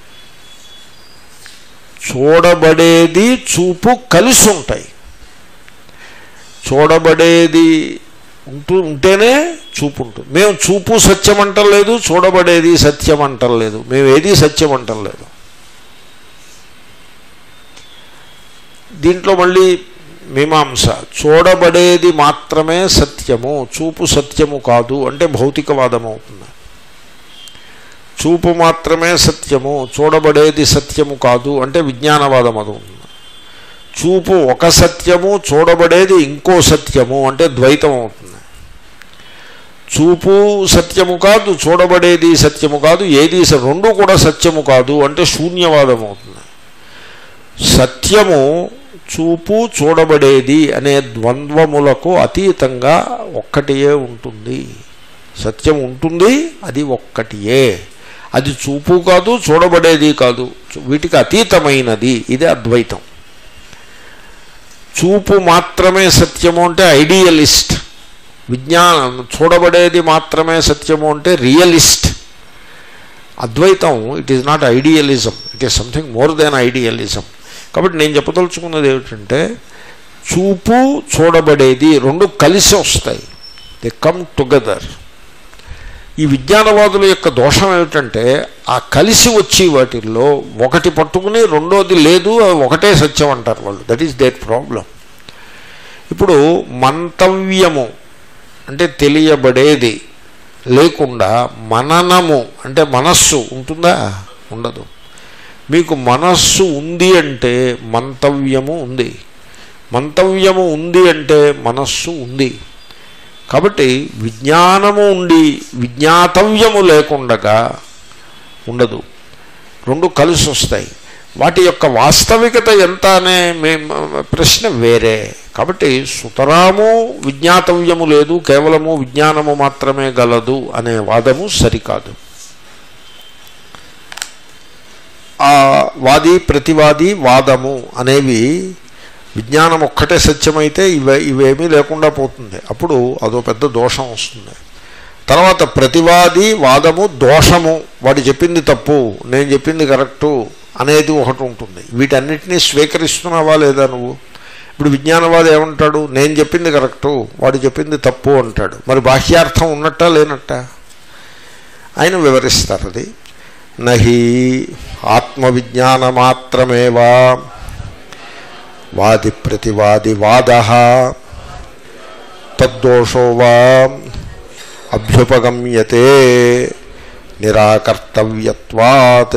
చూడబడేది చూపు కలిసి ఉంటాయి చూడబడేది ఉంటూ ఉంటేనే చూపు ఉంటుంది మేము చూపు సత్యం అంటలేదు చూడబడేది సత్యం అంటలేదు మేము ఏది సత్యం అంటలేదు దీంట్లో మళ్ళీ మీమాంస చూడబడేది మాత్రమే సత్యము చూపు సత్యము కాదు అంటే భౌతికవాదం అవుతుంది చూపు మాత్రమే సత్యము చూడబడేది సత్యము కాదు అంటే విజ్ఞానవాదం అవుతుంది చూపు ఒక సత్యము చూడబడేది ఇంకో సత్యము అంటే ద్వైతం అవుతుంది చూపు సత్యము కాదు చూడబడేది సత్యము కాదు ఏది స- రెండు కూడా సత్యము కాదు అంటే శూన్యవాదం అవుతుంది సత్యము చూపు చూడబడేది అనే ద్వంద్వములకు అతీతంగా ఒక్కటియే ఉంటుంది సత్యం ఉంటుంది అది ఒక్కటియే అది చూపు కాదు చూడబడేది కాదు చూ- వీటికి అతీతమైనది ఇది అద్వైతం చూపు మాత్రమే సత్యము అంటే ఐడియలిస్ట్ విజ్ఞానం చూడబడేది మాత్రమే సత్యము అంటే realist Advaitam it is not idealism it is something more then idealism కాబట్టి నేను చెప్పదలుచుకున్నది ఏమిటంటే చూపు చూడబడేది రెండు కలిసి వస్తాయి దే కమ్ టుగెదర్ ఈ విజ్ఞానవాదుల యొక్క దోషం ఏమిటంటే ఆ కలిసి వచ్చి వాటిల్లో ఒకటి పట్టుకుని రెండోది లేదు అవి ఒకటే సత్యం అంటారు వాళ్ళు దట్ ఈస్ దేర్ ప్రాబ్లం ఇప్పుడు మంతవ్యము అంటే తెలియబడేది లేకుండా మననము అంటే మనస్సు ఉంటుందా ఉండదు మీకు మనస్సు ఉంది అంటే మంతవ్యము ఉంది మంతవ్యము ఉంది అంటే మనస్సు ఉంది కాబట్టి విజ్ఞానము ఉండి విజ్ఞాతవ్యము లేకుండగా ఉండదు రెండు కలిసి వస్తాయి వాటి యొక్క వాస్తవికత ఎంత అనే మే- ప్రశ్న వేరే కాబట్టి సుతరాము విజ్ఞాతవ్యము లేదు కేవలము విజ్ఞానము మాత్రమే గలదు అనే వాదము సరికాదు ఆ వాది ప్రతివాది వాదము అనేవి విజ్ఞానం ఒక్కటే సత్యమైతే ఇవే ఇవేమీ లేకుండా పోతుంది అప్పుడు అదో పెద్ద దోషం వస్తుంది తర్వాత ప్రతివాది వాదము దోషము వాడు చెప్పింది తప్పు నేను చెప్పింది కరెక్టు అనేది ఒకటి ఉంటుంది వీటన్నిటినీ స్వీకరిస్తున్నావా లేదా నువ్వు ఇప్పుడు విజ్ఞానవాది ఏమంటాడు నేను చెప్పింది కరెక్టు వాడు చెప్పింది తప్పు అంటాడు మరి బాహ్యార్థం ఉన్నట్టా లేనట్టా ఆయన వివరిస్తారు అది నహి ఆత్మవిజ్ఞానమాత్రమేవా వాది ప్రతివాది వాద తద్దోషో వా అభ్యుపగమ్యతే నిరాకర్తవ్యత్వాత్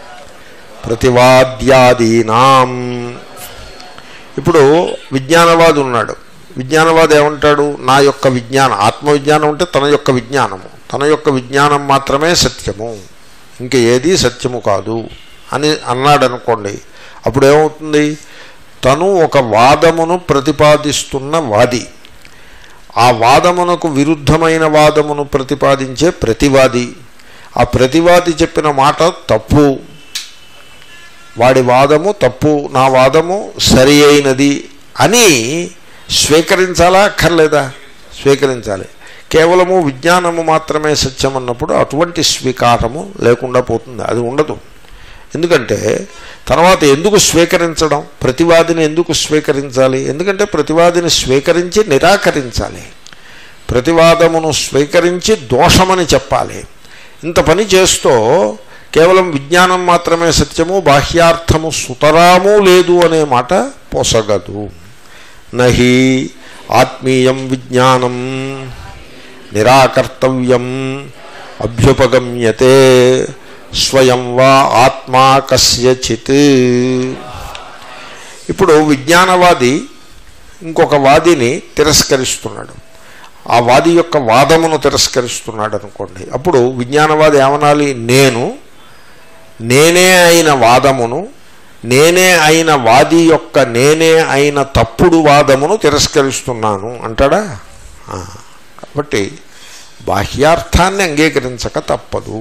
ప్రతివాద్యాదీనాం ఇప్పుడు విజ్ఞానవాది ఉన్నాడు విజ్ఞానవాది ఏమంటాడు నా యొక్క విజ్ఞానం ఆత్మవిజ్ఞానం అంటే తన యొక్క విజ్ఞానము తన యొక్క విజ్ఞానం మాత్రమే సత్యము ఇంక ఏది సత్యము కాదు అని అన్నాడు అనుకోండి అప్పుడు ఏమవుతుంది తను ఒక వాదమును ప్రతిపాదిస్తున్న వాది ఆ వాదమునకు విరుద్ధమైన వాదమును ప్రతిపాదించే ప్రతివాది ఆ ప్రతివాది చెప్పిన మాట తప్పు వాడి వాదము తప్పు నా వాదము సరి అయినది అని స్వీకరించాలా అక్కర్లేదా స్వీకరించాలి కేవలము విజ్ఞానము మాత్రమే సత్యం అన్నప్పుడు అటువంటి స్వీకారము లేకుండా పోతుంది అది ఉండదు ఎందుకంటే తర్వాత ఎందుకు స్వీకరించడం ప్రతివాదిని ఎందుకు స్వీకరించాలి ఎందుకంటే ప్రతివాదిని స్వీకరించి నిరాకరించాలి ప్రతివాదమును స్వీకరించి దోషమని చెప్పాలి ఇంత పని చేస్తూ కేవలం విజ్ఞానం మాత్రమే సత్యము బాహ్యార్థము సుతరాము లేదు అనే మాట పొసగదు నహి ఆత్మీయం విజ్ఞానం నిరాకర్తవ్యం అభ్యుపగమ్యతే స్వయం వా ఆత్మా కస్యచిత్ ఇప్పుడు విజ్ఞానవాది ఇంకొక వాదిని తిరస్కరిస్తున్నాడు ఆ వాది యొక్క వాదమును తిరస్కరిస్తున్నాడు అనుకోండి అప్పుడు విజ్ఞానవాది ఏమనాలి నేను నేనే అయిన వాదమును నేనే అయిన వాది యొక్క నేనే అయిన తప్పుడు వాదమును తిరస్కరిస్తున్నాను అంటాడా ఆ, కాబట్టి బాహ్యార్థాన్ని అంగీకరించక తప్పదు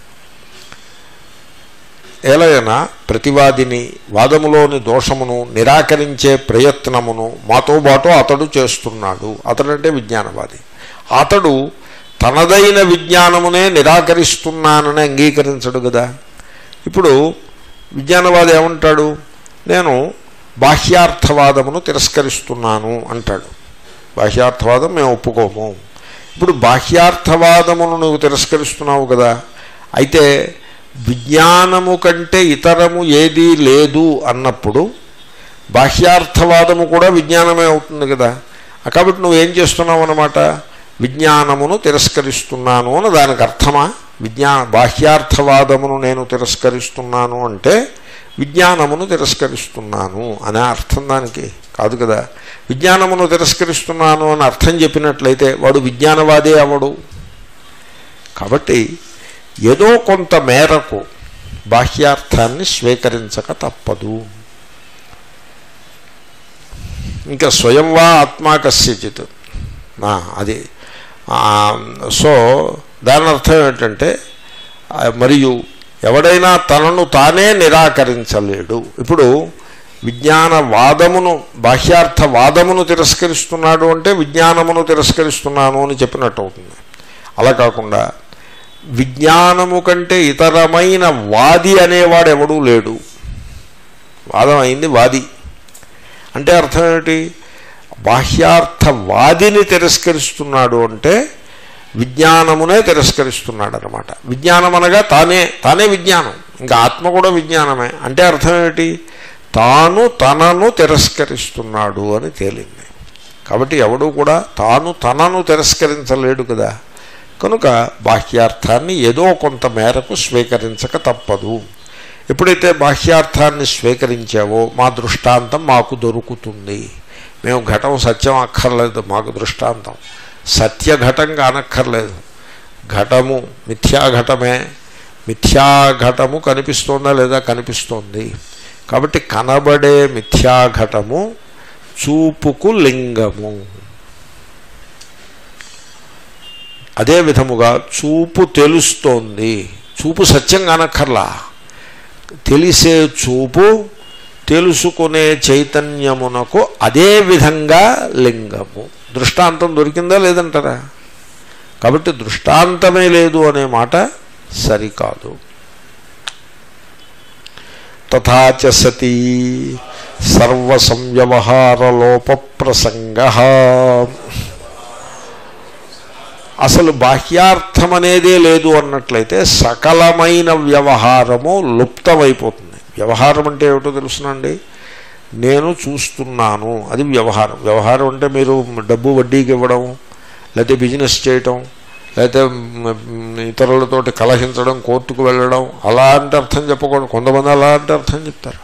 ఎలయనా ప్రతివాదిని వాదములోని దోషమును నిరాకరించే ప్రయత్నమును మాతో పాటు అతడు చేస్తున్నాడు అతడంటే విజ్ఞానవాది అతడు తనదైన విజ్ఞానమునే నిరాకరిస్తున్నానని అంగీకరించడు కదా ఇప్పుడు విజ్ఞానవాది ఏమంటాడు నేను బాహ్యార్థవాదమును తిరస్కరిస్తున్నాను అంటాడు బాహ్యార్థవాదం మేము ఒప్పుకోము ఇప్పుడు బాహ్యార్థవాదమును నువ్వు తిరస్కరిస్తున్నావు కదా అయితే విజ్ఞానము కంటే ఇతరము ఏదీ లేదు అన్నప్పుడు బాహ్యార్థవాదము కూడా విజ్ఞానమే అవుతుంది కదా కాబట్టి నువ్వేం చేస్తున్నావు అన్నమాట విజ్ఞానమును తిరస్కరిస్తున్నాను అని దానికి అర్థమా విజ్ఞా బాహ్యార్థవాదమును నేను తిరస్కరిస్తున్నాను అంటే విజ్ఞానమును తిరస్కరిస్తున్నాను అనే అర్థం దానికి కాదు కదా విజ్ఞానమును తిరస్కరిస్తున్నాను అని అర్థం చెప్పినట్లయితే వాడు విజ్ఞానవాదే అవడు కాబట్టి ఏదో కొంత మేరకు బాహ్యార్థాన్ని స్వీకరించక తప్పదు ఇంకా స్వయంవా ఆత్మా కస్యచిత్ నా అది ఆ, సో దాని అర్థం ఏంటంటే ఆ, మరియు ఎవడైనా తనను తానే నిరాకరించలేడు ఇప్పుడు విజ్ఞాన వాదమును బాహ్యార్థ వాదమును తిరస్కరిస్తున్నాడు అంటే విజ్ఞానమును తిరస్కరిస్తున్నాను అని చెప్పినట్టు అవుతుంది అలా కాకుండా విజ్ఞానము కంటే ఇతరమైన వాది అనేవాడు ఎవడూ లేడు వాదం అయింది వాది అంటే అర్థం ఏమిటి బాహ్యార్థవాదిని తిరస్కరిస్తున్నాడు అంటే విజ్ఞానమునే తిరస్కరిస్తున్నాడు అనమాట విజ్ఞానం అనగా తానే తానే విజ్ఞానం ఇంకా ఆత్మ కూడా విజ్ఞానమే అంటే అర్థం ఏమిటి తాను తనను తిరస్కరిస్తున్నాడు అని తేలింది కాబట్టి ఎవడు కూడా తాను తనను తిరస్కరించలేడు కదా కనుక బాహ్యార్థాన్ని ఏదో కొంత మేరకు స్వీకరించక తప్పదు ఎప్పుడైతే బాహ్యార్థాన్ని స్వీకరించావో మా దృష్టాంతం మాకు దొరుకుతుంది మేము ఘటం సత్యం అక్కర్లేదు మాకు దృష్టాంతం సత్యఘటం కానక్కర్లేదు ఘటము మిథ్యాఘటమే మిథ్యాఘటము కనిపిస్తోందా లేదా కనిపిస్తోంది కాబట్టి కనబడే మిథ్యాఘటము చూపుకు లింగము అదే విధముగా చూపు తెలుస్తోంది చూపు సత్యం కానక్కర్లా తెలిసే చూపు తెలుసుకునే చైతన్యమునకు అదే విధంగా లింగము దృష్టాంతం దొరికిందా లేదంటారా కాబట్టి దృష్టాంతమే లేదు అనే మాట సరికాదు తథాచ సతీ సర్వసంవ్యవహారలోప ప్రసంగ అసలు బాహ్యార్థం అనేదే లేదు అన్నట్లయితే సకలమైన వ్యవహారము లుప్తమైపోతుంది వ్యవహారం అంటే ఏమిటో తెలుసునండి నేను చూస్తున్నాను అది వ్యవహారం వ్యవహారం అంటే మీరు డబ్బు వడ్డీకి ఇవ్వడం లేకపోతే బిజినెస్ చేయటం లేకపోతే మ్, ఇతరులతోటి కలహించడం కోర్టుకు వెళ్ళడం అలాంటి అర్థం చెప్పకూడదు కొంతమంది అలాంటి అర్థం చెప్తారు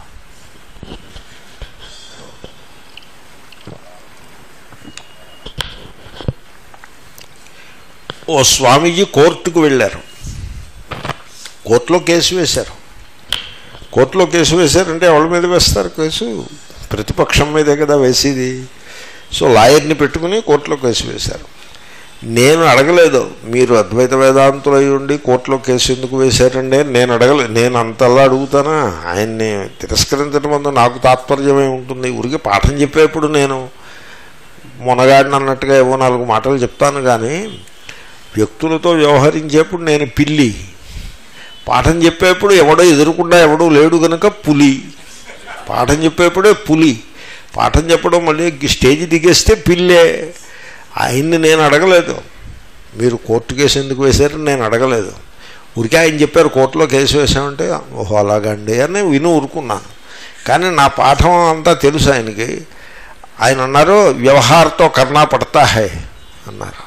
ఓ స్వామీజీ కోర్టుకు వెళ్ళారు కోర్టులో కేసు వేశారు కోర్టులో కేసు వేశారంటే ఎవరి మీద వేస్తారు కేసు ప్రతిపక్షం మీదే కదా వేసేది సో లాయర్ని పెట్టుకుని కోర్టులో కేసు వేశారు నేను అడగలేదు మీరు అద్వైత వేదాంతులు అయి ఉండి కోర్టులో కేసు ఎందుకు వేశారండి అని నేను అడగలేదు నేను అంతలా అడుగుతానా ఆయన్ని తిరస్కరించడం వల్ల నాకు తాత్పర్యమే ఉంటుంది ఊరికి పాఠం చెప్పేప్పుడు నేను మొనగాడిని అన్నట్టుగా ఏవో నాలుగు మాటలు చెప్తాను కానీ వ్యక్తులతో వ్యవహరించేప్పుడు నేను పిల్లి పాఠం చెప్పేప్పుడు ఎవడో ఎదురుకుండా ఎవడో లేడు కనుక పులి పాఠం చెప్పేప్పుడే పులి పాఠం చెప్పడం మళ్ళీ స్టేజ్ దిగేస్తే పిల్లే ఆయన్ని నేను అడగలేదు మీరు కోర్టు కేసు ఎందుకు వేశారని నేను అడగలేదు ఊరికే ఆయన చెప్పారు కోర్టులో కేసు వేసామంటే ఓహో అలాగండి అని విని ఊరుకున్నాను కానీ నా పాఠం అంతా తెలుసు ఆయనకి ఆయన అన్నారు వ్యవహారతో కర్ణా పడతా హై అన్నారు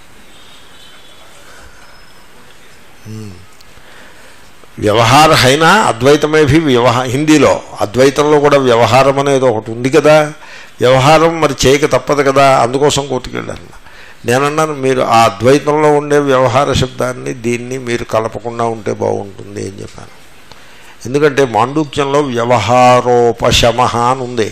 వ్యవహార అయినా అద్వైతమే భీ వ్యవహ హిందీలో అద్వైతంలో కూడా వ్యవహారం అనేది ఒకటి ఉంది కదా వ్యవహారం మరి చేయక తప్పదు కదా అందుకోసం కోర్టుకెళ్ళాను నేనన్నాను మీరు ఆ అద్వైతంలో ఉండే వ్యవహార శబ్దాన్ని దీన్ని మీరు కలపకుండా ఉంటే బాగుంటుంది అని చెప్పాను ఎందుకంటే మాండూక్యంలో వ్యవహారోపశమ అని ఉంది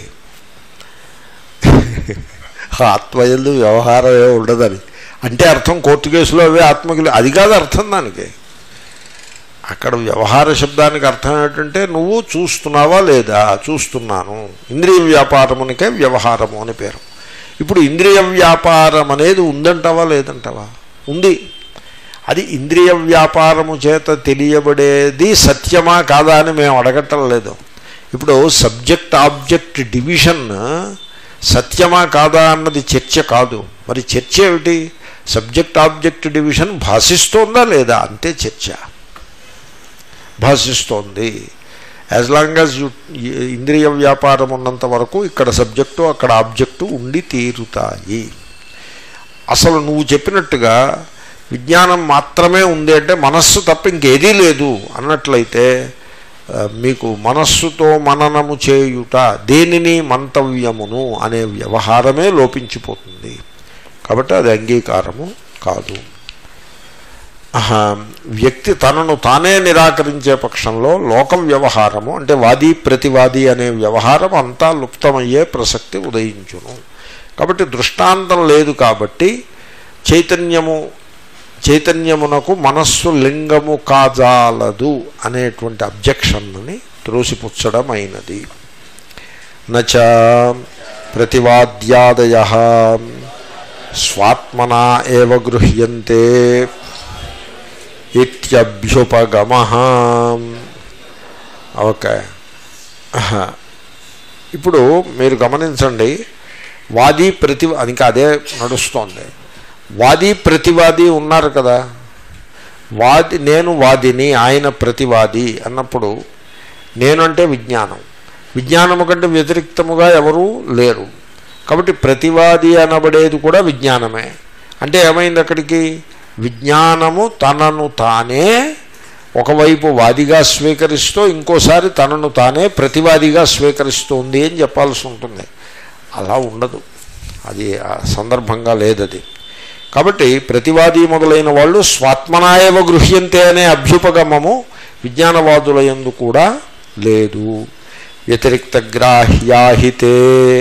ఆత్మయందు వ్యవహారమే ఉండదని అంటే అర్థం కోర్టు కేసులో అవే ఆత్మకి అది కాదు అర్థం దానికి అక్కడ వ్యవహార శబ్దానికి అర్థం ఏంటంటే నువ్వు చూస్తున్నావా లేదా చూస్తున్నాను ఇంద్రియ వ్యాపారమునికే వ్యవహారము అని పేరు ఇప్పుడు ఇంద్రియ వ్యాపారం అనేది ఉందంటావా లేదంటావా ఉంది అది ఇంద్రియ వ్యాపారము చేత తెలియబడేది సత్యమా కాదా అని మేము అడగటం లేదు ఇప్పుడు సబ్జెక్ట్ ఆబ్జెక్ట్ డివిజన్ సత్యమా కాదా అన్నది చర్చ కాదు మరి చర్చ ఏమిటి సబ్జెక్ట్ ఆబ్జెక్ట్ డివిజన్ భాషిస్తోందా లేదా అంతే చర్చ భాషిస్తోంది యాజ్ లాంగ్ యాజ్ యు ఇంద్రియ వ్యాపారం ఉన్నంత వరకు ఇక్కడ సబ్జెక్టు అక్కడ ఆబ్జెక్టు ఉండి తీరుతాయి అసలు నువ్వు చెప్పినట్టుగా విజ్ఞానం మాత్రమే ఉంది అంటే మనస్సు తప్ప ఇంకేదీ లేదు అన్నట్లయితే ఆ, మీకు మనస్సుతో మననము చేయుట దేనిని మంతవ్యమును అనే వ్యవహారమే లోపించిపోతుంది కాబట్టి అది అంగీకారము కాదు ఆహా, వ్యక్తి తనను తానే నిరాకరించే పక్షంలో లోక వ్యవహారము అంటే వాది ప్రతివాది అనే వ్యవహారం అంతా లుప్తమయ్యే ప్రసక్తి ఉదయించును కాబట్టి దృష్టాంతం లేదు కాబట్టి చైతన్యము చైతన్యమునకు మనస్సు లింగము కాజాలదు అనేటువంటి అబ్జెక్షన్ని త్రోసిపుచ్చడం అయినది నచ ప్రతివాద్యాదయ స్వాత్మనా ఏవ గృహ్యంతే ఇత్యభ్యుపగమ ఓకే ఆహా. ఇప్పుడు మీరు గమనించండి వాది ప్రతి ఇంకా అదే నడుస్తోంది వాది ప్రతివాది ఉన్నారు కదా వాది నేను వాదిని ఆయన ప్రతివాది అన్నప్పుడు నేనంటే విజ్ఞానం విజ్ఞానము కంటే వ్యతిరిక్తముగా ఎవరూ లేరు కాబట్టి ప్రతివాది అనబడేది కూడా విజ్ఞానమే అంటే ఏమైంది అక్కడికి విజ్ఞానము తనను తానే ఒకవైపు వాదిగా స్వీకరిస్తూ ఇంకోసారి తనను తానే ప్రతివాదిగా స్వీకరిస్తుంది అని చెప్పాల్సి ఉంటుంది అలా ఉండదు అది ఆ సందర్భంగా లేదది కాబట్టి ప్రతివాది మొదలైన వాళ్ళు స్వాత్మనాయవ గృహ్యంతే అనే అభ్యుపగమము విజ్ఞానవాదుల యందు కూడా లేదు వ్యతిరిక్త గ్రాహ్యాహితే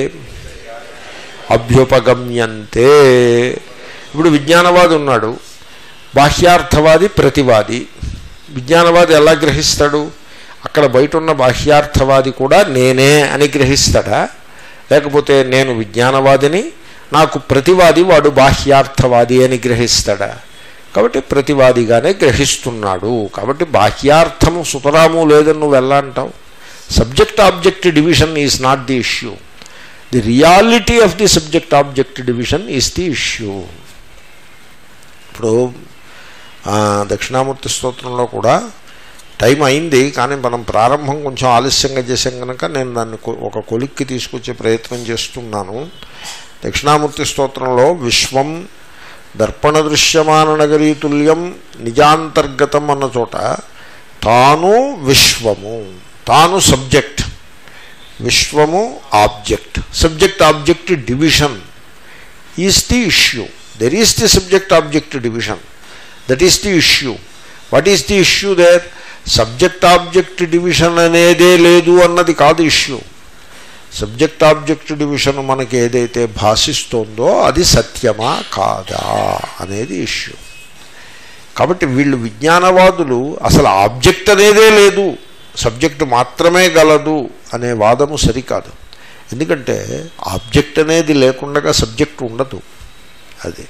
అభ్యుపగమ్యంతే ఇప్పుడు విజ్ఞానవాది ఉన్నాడు బాహ్యార్థవాది ప్రతివాది విజ్ఞానవాది ఎలా గ్రహిస్తాడు అక్కడ బయట ఉన్న బాహ్యార్థవాది కూడా నేనే అని గ్రహిస్తాడా లేకపోతే నేను విజ్ఞానవాదిని నాకు ప్రతివాది వాడు బాహ్యార్థవాది అని గ్రహిస్తాడా కాబట్టి ప్రతివాదిగానే గ్రహిస్తున్నాడు కాబట్టి బాహ్యార్థము సుతరాము లేదని నువ్వు ఎలా అంటావు subject object division is not the issue the reality of the subject object division is the issue ఇప్పుడు ఆ, దక్షిణామూర్తి స్తోత్రంలో కూడా టైం అయింది కానీ మనం ప్రారంభం కొంచెం ఆలస్యంగా చేసాం కనుక నేను దాన్ని కొ- ఒక కొలిక్కి తీసుకొచ్చే ప్రయత్నం చేస్తున్నాను దక్షిణామూర్తి స్తోత్రంలో విశ్వం దర్పణ దృశ్యమాన నగరీతుల్యం నిజాంతర్గతం అన్న చోట తాను విశ్వము తాను సబ్జెక్ట్ విశ్వము object subject object division is the issue there is the subject object division that is the issue what is the issue there subject object division అనేదే లేదు అన్నది కాదు ఇష్యూ సబ్జెక్ట్ ఆబ్జెక్ట్ డివిజన్ మనకి ఏదైతే భాషిస్తోందో అది సత్యమా కాదా అనేది ఇష్యూ కాబట్టి వీళ్ళు విజ్ఞానవాదులు అసలు ఆబ్జెక్ట్ అనేదే లేదు సబ్జెక్ట్ మాత్రమే గలదు అనే వాదము సరికాదు ఎందుకంటే ఆబ్జెక్ట్ అనేది లేకుండా సబ్జెక్ట్ ఉండదు అది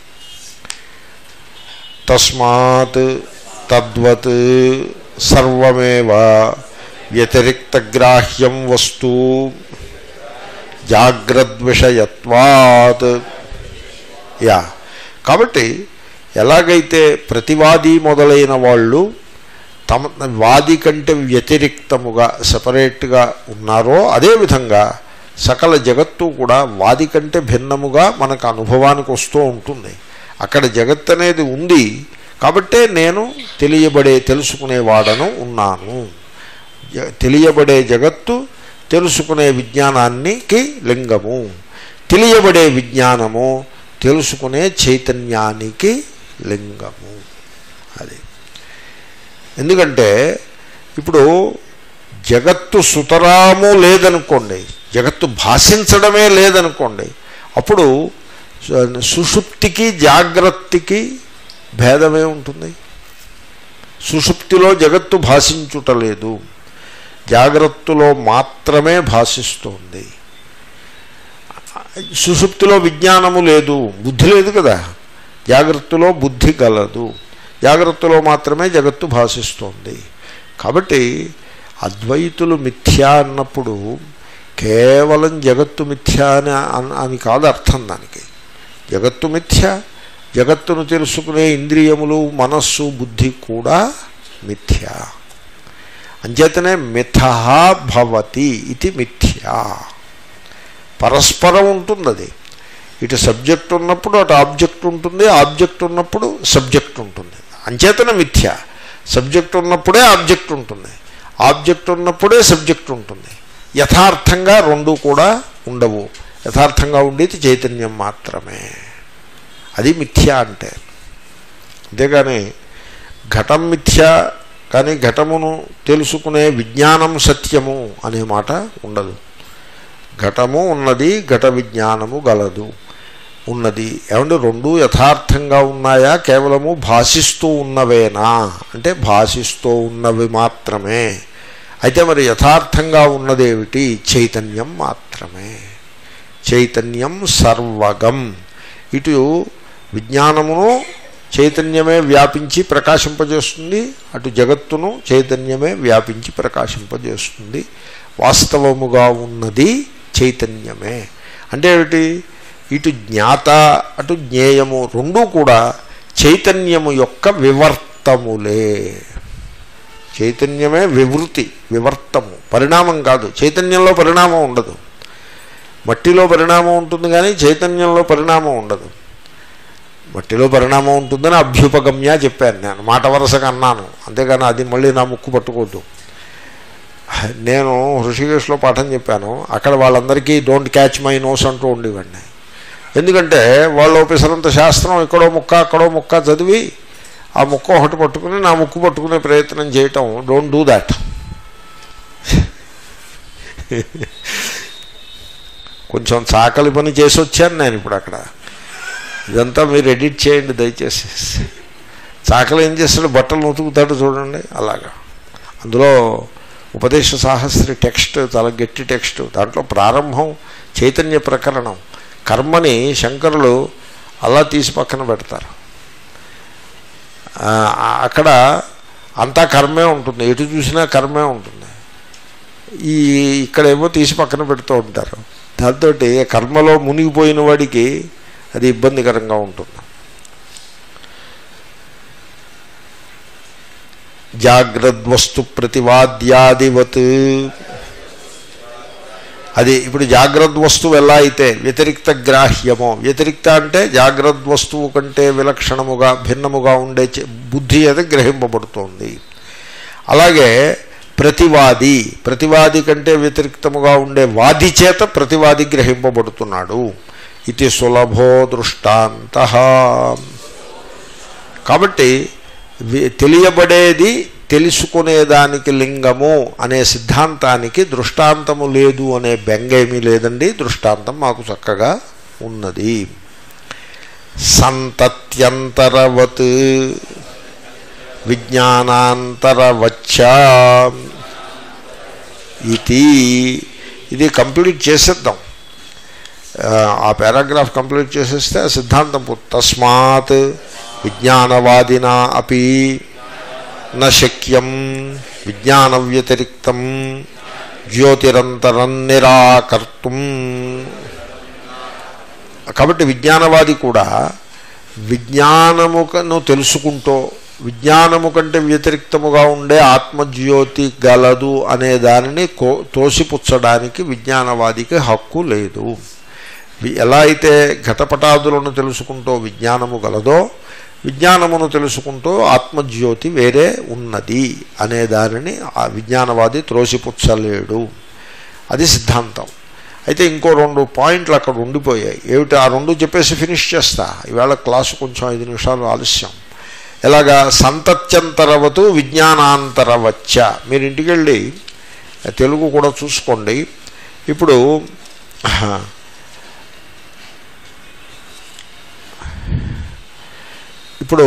తస్మాత్ తద్వత్ సర్వమేవ వ్యతిరిక్తగ్రాహ్యం వస్తు జాగ్రద్విషయత్వాత్ యా కాబట్టి ఎలాగైతే ప్రతివాది మొదలైన వాళ్ళు తమ వాది కంటే వ్యతిరిక్తముగా సపరేట్గా ఉన్నారో అదేవిధంగా సకల జగత్తు కూడా వాది కంటే భిన్నముగా మనకు అనుభవానికి వస్తూ ఉంటుంది అక్కడ జగత్ అనేది ఉంది కాబట్టే నేను తెలియబడే తెలుసుకునేవాడను ఉన్నాను జ- తెలియబడే జగత్తు తెలుసుకునే విజ్ఞానానికి లింగము తెలియబడే విజ్ఞానము తెలుసుకునే చైతన్యానికి లింగము అది ఎందుకంటే ఇప్పుడు జగత్తు సుతరాము లేదనుకోండి జగత్తు భాషించడమే లేదనుకోండి అప్పుడు సు- సుషుప్తికి జాగ్రత్తకి భేదమే ఉంటుంది సుషుప్తిలో జగత్తు భాషించుటలేదు జాగ్రత్తలో మాత్రమే భాషిస్తోంది సుషుప్తిలో విజ్ఞానము లేదు బుద్ధి లేదు కదా జాగ్రత్తలో బుద్ధి గలదు జాగ్రత్తలో మాత్రమే జగత్తు భాషిస్తోంది కాబట్టి అద్వైతులు మిథ్యా అన్నప్పుడు కేవలం జగత్తు మిథ్య అని అన్- అని కాదు అర్థం దానికి జగత్తు మిథ్య జగత్తును తెలుసుకునే ఇంద్రియములు మనస్సు బుద్ధి కూడా మిథ్య అంచేతనే మిథ భవతి ఇది మిథ్యా పరస్పరం ఉంటుంది అది ఇటు సబ్జెక్ట్ ఉన్నప్పుడు అటు ఆబ్జెక్ట్ ఉంటుంది ఆబ్జెక్ట్ ఉన్నప్పుడు సబ్జెక్ట్ ఉంటుంది అంచేతన మిథ్య సబ్జెక్ట్ ఉన్నప్పుడే ఆబ్జెక్ట్ ఉంటుంది ఆబ్జెక్ట్ ఉన్నప్పుడే సబ్జెక్ట్ ఉంటుంది యథార్థంగా రెండు కూడా ఉండవు యథార్థంగా ఉండేది చైతన్యం మాత్రమే అది మిథ్య అంటే అంతేగాని ఘటం మిథ్య కానీ ఘటమును తెలుసుకునే విజ్ఞానం సత్యము అనే మాట ఉండదు ఘటము ఉన్నది ఘట విజ్ఞానము గలదు ఉన్నది ఏమంటే రెండు యథార్థంగా ఉన్నాయా కేవలము భాషిస్తూ ఉన్నవేనా అంటే భాషిస్తూ ఉన్నవి మాత్రమే అయితే మరి యథార్థంగా ఉన్నదేమిటి చైతన్యం మాత్రమే చైతన్యం సర్వగం ఇటు విజ్ఞానమును చైతన్యమే వ్యాపించి ప్రకాశింపజేస్తుంది అటు జగత్తును చైతన్యమే వ్యాపించి ప్రకాశింపజేస్తుంది వాస్తవముగా ఉన్నది చైతన్యమే అంటే ఏమిటి ఇటు జ్ఞాత అటు జ్ఞేయము రెండూ కూడా చైతన్యము యొక్క వివర్తములే చైతన్యమే వివృతి వివర్తము పరిణామం కాదు చైతన్యంలో పరిణామం ఉండదు మట్టిలో పరిణామం ఉంటుంది కానీ చైతన్యంలో పరిణామం ఉండదు మట్టిలో పరిణామం ఉంటుందని అభ్యుపగమ్య చెప్పాను నేను మాట వరుసగా అన్నాను అంతేగాని అది మళ్ళీ నా ముక్కు పట్టుకోవద్దు నేను హృషికేశ్లో పాఠం చెప్పాను అక్కడ వాళ్ళందరికీ డోంట్ క్యాచ్ మై నోస్ అంటూ ఉండేవాడిని ఎందుకంటే వాళ్ళు పిసరంత శాస్త్రం ఇక్కడో ముక్క అక్కడో ముక్క చదివి ఆ ముక్క ఒకటి పట్టుకుని నా ముక్కు పట్టుకునే ప్రయత్నం చేయటం డోంట్ డూ దాట్ కొంచెం చాకలి పని చేసి వచ్చాను నేను ఇప్పుడు అక్కడ ఇదంతా మీరు ఎడిట్ చేయండి దయచేసి చాకలి ఏం చేస్తాడు బట్టలు ఉతుకుతాడు చూడండి అలాగా అందులో ఉపదేశ సాహస్రి టెక్స్ట్ చాలా గట్టి టెక్స్ట్ దాంట్లో ప్రారంభం చైతన్య ప్రకరణం కర్మని శంకరులు అలా తీసి పక్కన పెడతారు ఆ, అక్కడ అంతా కర్మే ఉంటుంది ఎటు చూసినా కర్మే ఉంటుంది ఈ ఇక్కడేమో తీసి పక్కన పెడుతూ ఉంటారు దాంతో కర్మలో మునిగిపోయిన వాడికి అది ఇబ్బందికరంగా ఉంటుంది జాగ్రద్వస్తు ప్రతివాద్యాదివత్ అది ఇప్పుడు జాగ్రత్త వస్తువు ఎలా అయితే వ్యతిరిక్త గ్రాహ్యమో వ్యతిరిక్త అంటే జాగ్రత్త వస్తువు కంటే విలక్షణముగా భిన్నముగా ఉండే చే- బుద్ధి అది గ్రహింపబడుతోంది అలాగే ప్రతివాది ప్రతివాది కంటే వ్యతిరిక్తముగా ఉండే వాది చేత ప్రతివాది గ్రహింపబడుతున్నాడు ఇది సులభో దృష్టాంత కాబట్టి వి- తెలియబడేది తెలుసుకునేదానికి లింగము అనే సిద్ధాంతానికి దృష్టాంతము లేదు అనే బెంగేమీ లేదండి దృష్టాంతం మాకు చక్కగా ఉన్నది సంతత్యంతరవత్ విజ్ఞానాంతరవచ్చ ఇది ఇది కంప్లీట్ చేసేద్దాం ఆ, ఆ పారాగ్రాఫ్ కంప్లీట్ చేసేస్తే ఆ సిద్ధాంతం పూర్తి. తస్మాత్ విజ్ఞానవాదినా అపి న శక్యం విజ్ఞాన వ్యతిరిక్తం జ్యోతిరంతరం నిరాకర్తం కాబట్టి విజ్ఞానవాది కూడా విజ్ఞానమును తెలుసుకుంటూ విజ్ఞానము కంటే వ్యతిరిక్తముగా ఉండే ఆత్మజ్యోతి గలదు అనే దానిని కో తోసిపుచ్చడానికి విజ్ఞానవాదికి హక్కు లేదు వి- ఎలా అయితే ఘటపటాదులను తెలుసుకుంటూ విజ్ఞానము గలదో విజ్ఞానమును తెలుసుకుంటూ ఆత్మజ్యోతి వేరే ఉన్నది అనే దానిని ఆ విజ్ఞానవాది త్రోసిపుచ్చలేడు అది సిద్ధాంతం అయితే ఇంకో రెండు పాయింట్లు అక్కడ ఉండిపోయాయి ఏమిటి ఆ రెండు చెప్పేసి ఫినిష్ చేస్తా ఈవేళ క్లాసు కొంచెం ఐదు నిమిషాలు ఆలస్యం ఎలాగా సంతత్యంతరవతు విజ్ఞానాంతరవచ్చ మీరు ఇంటికి వెళ్ళి తెలుగు కూడా చూసుకోండి ఇప్పుడు ఇప్పుడు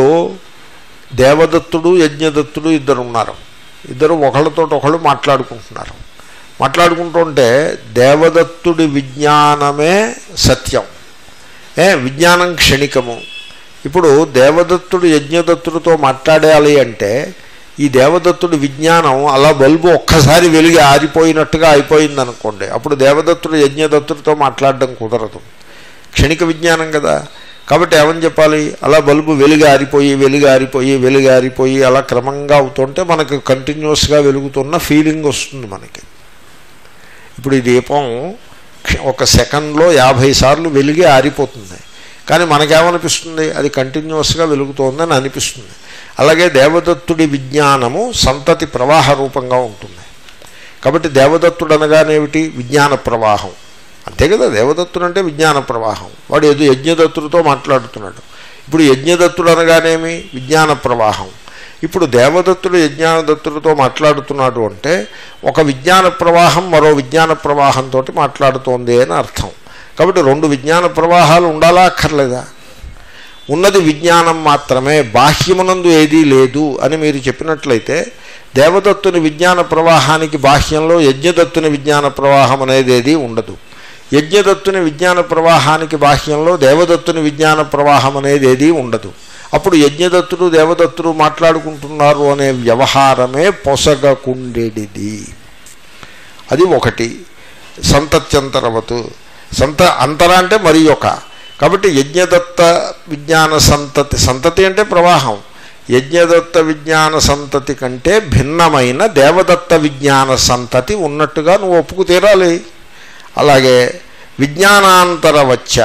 దేవదత్తుడు యజ్ఞదత్తుడు ఇద్దరు ఉన్నారు ఇద్దరు ఒకళ్ళతో ఒకళ్ళు మాట్లాడుకుంటున్నారు మాట్లాడుకుంటుంటే దేవదత్తుడి విజ్ఞానమే సత్యం ఏ విజ్ఞానం క్షణికము ఇప్పుడు దేవదత్తుడు యజ్ఞదత్తుడితో మాట్లాడాలి అంటే ఈ దేవదత్తుడి విజ్ఞానం అలా బల్బు ఒక్కసారి వెలిగి ఆరిపోయినట్టుగా అయిపోయింది అనుకోండి అప్పుడు దేవదత్తుడు యజ్ఞదత్తుడితో మాట్లాడడం కుదరదు క్షణిక విజ్ఞానం కదా కాబట్టి ఏమని చెప్పాలి అలా బల్బు వెలుగు ఆరిపోయి వెలుగు ఆరిపోయి వెలుగు ఆరిపోయి అలా క్రమంగా అవుతుంటే మనకు కంటిన్యూస్గా వెలుగుతున్న ఫీలింగ్ వస్తుంది మనకి ఇప్పుడు ఈ దీపం క్ష- ఒక సెకండ్లో యాభై సార్లు వెలిగి ఆరిపోతుంది కానీ మనకేమనిపిస్తుంది అది కంటిన్యూస్గా వెలుగుతోందని అనిపిస్తుంది అలాగే దేవదత్తుడి విజ్ఞానము సంతతి ప్రవాహ రూపంగా ఉంటుంది కాబట్టి దేవదత్తుడు అనగానేమిటి విజ్ఞాన ప్రవాహం అంతే కదా దేవదత్తుడు అంటే విజ్ఞాన ప్రవాహం వాడు ఏదో యజ్ఞదత్తుడితో మాట్లాడుతున్నాడు ఇప్పుడు యజ్ఞదత్తుడు అనగానేమి విజ్ఞాన ప్రవాహం ఇప్పుడు దేవదత్తుడు యజ్ఞానదత్తుడితో మాట్లాడుతున్నాడు అంటే ఒక విజ్ఞాన ప్రవాహం మరో విజ్ఞాన ప్రవాహంతో మాట్లాడుతోంది అని అర్థం కాబట్టి రెండు విజ్ఞాన ప్రవాహాలు ఉండాలా అక్కర్లేదా ఉన్నది విజ్ఞానం మాత్రమే బాహ్యమునందు ఏదీ లేదు అని మీరు చెప్పినట్లయితే దేవదత్తుని విజ్ఞాన ప్రవాహానికి బాహ్యంలో యజ్ఞదత్తుని విజ్ఞాన ప్రవాహం అనేది ఏదీ ఉండదు యజ్ఞదత్తుని విజ్ఞాన ప్రవాహానికి బాహ్యంలో దేవదత్తుని విజ్ఞాన ప్రవాహం అనేది ఏదీ ఉండదు అప్పుడు యజ్ఞదత్తుడు దేవదత్తుడు మాట్లాడుకుంటున్నారు అనే వ్యవహారమే పొసగకుండేడిది అది ఒకటి సంతత్యంతరవతు సంత అంతర అంటే మరి ఒక కాబట్టి యజ్ఞదత్త విజ్ఞాన సంతతి సంతతి అంటే ప్రవాహం యజ్ఞదత్త విజ్ఞాన సంతతి కంటే భిన్నమైన దేవదత్త విజ్ఞాన సంతతి ఉన్నట్టుగా నువ్వు ఒప్పుకు తీరాలి అలాగే విజ్ఞానాంతర వచ్చ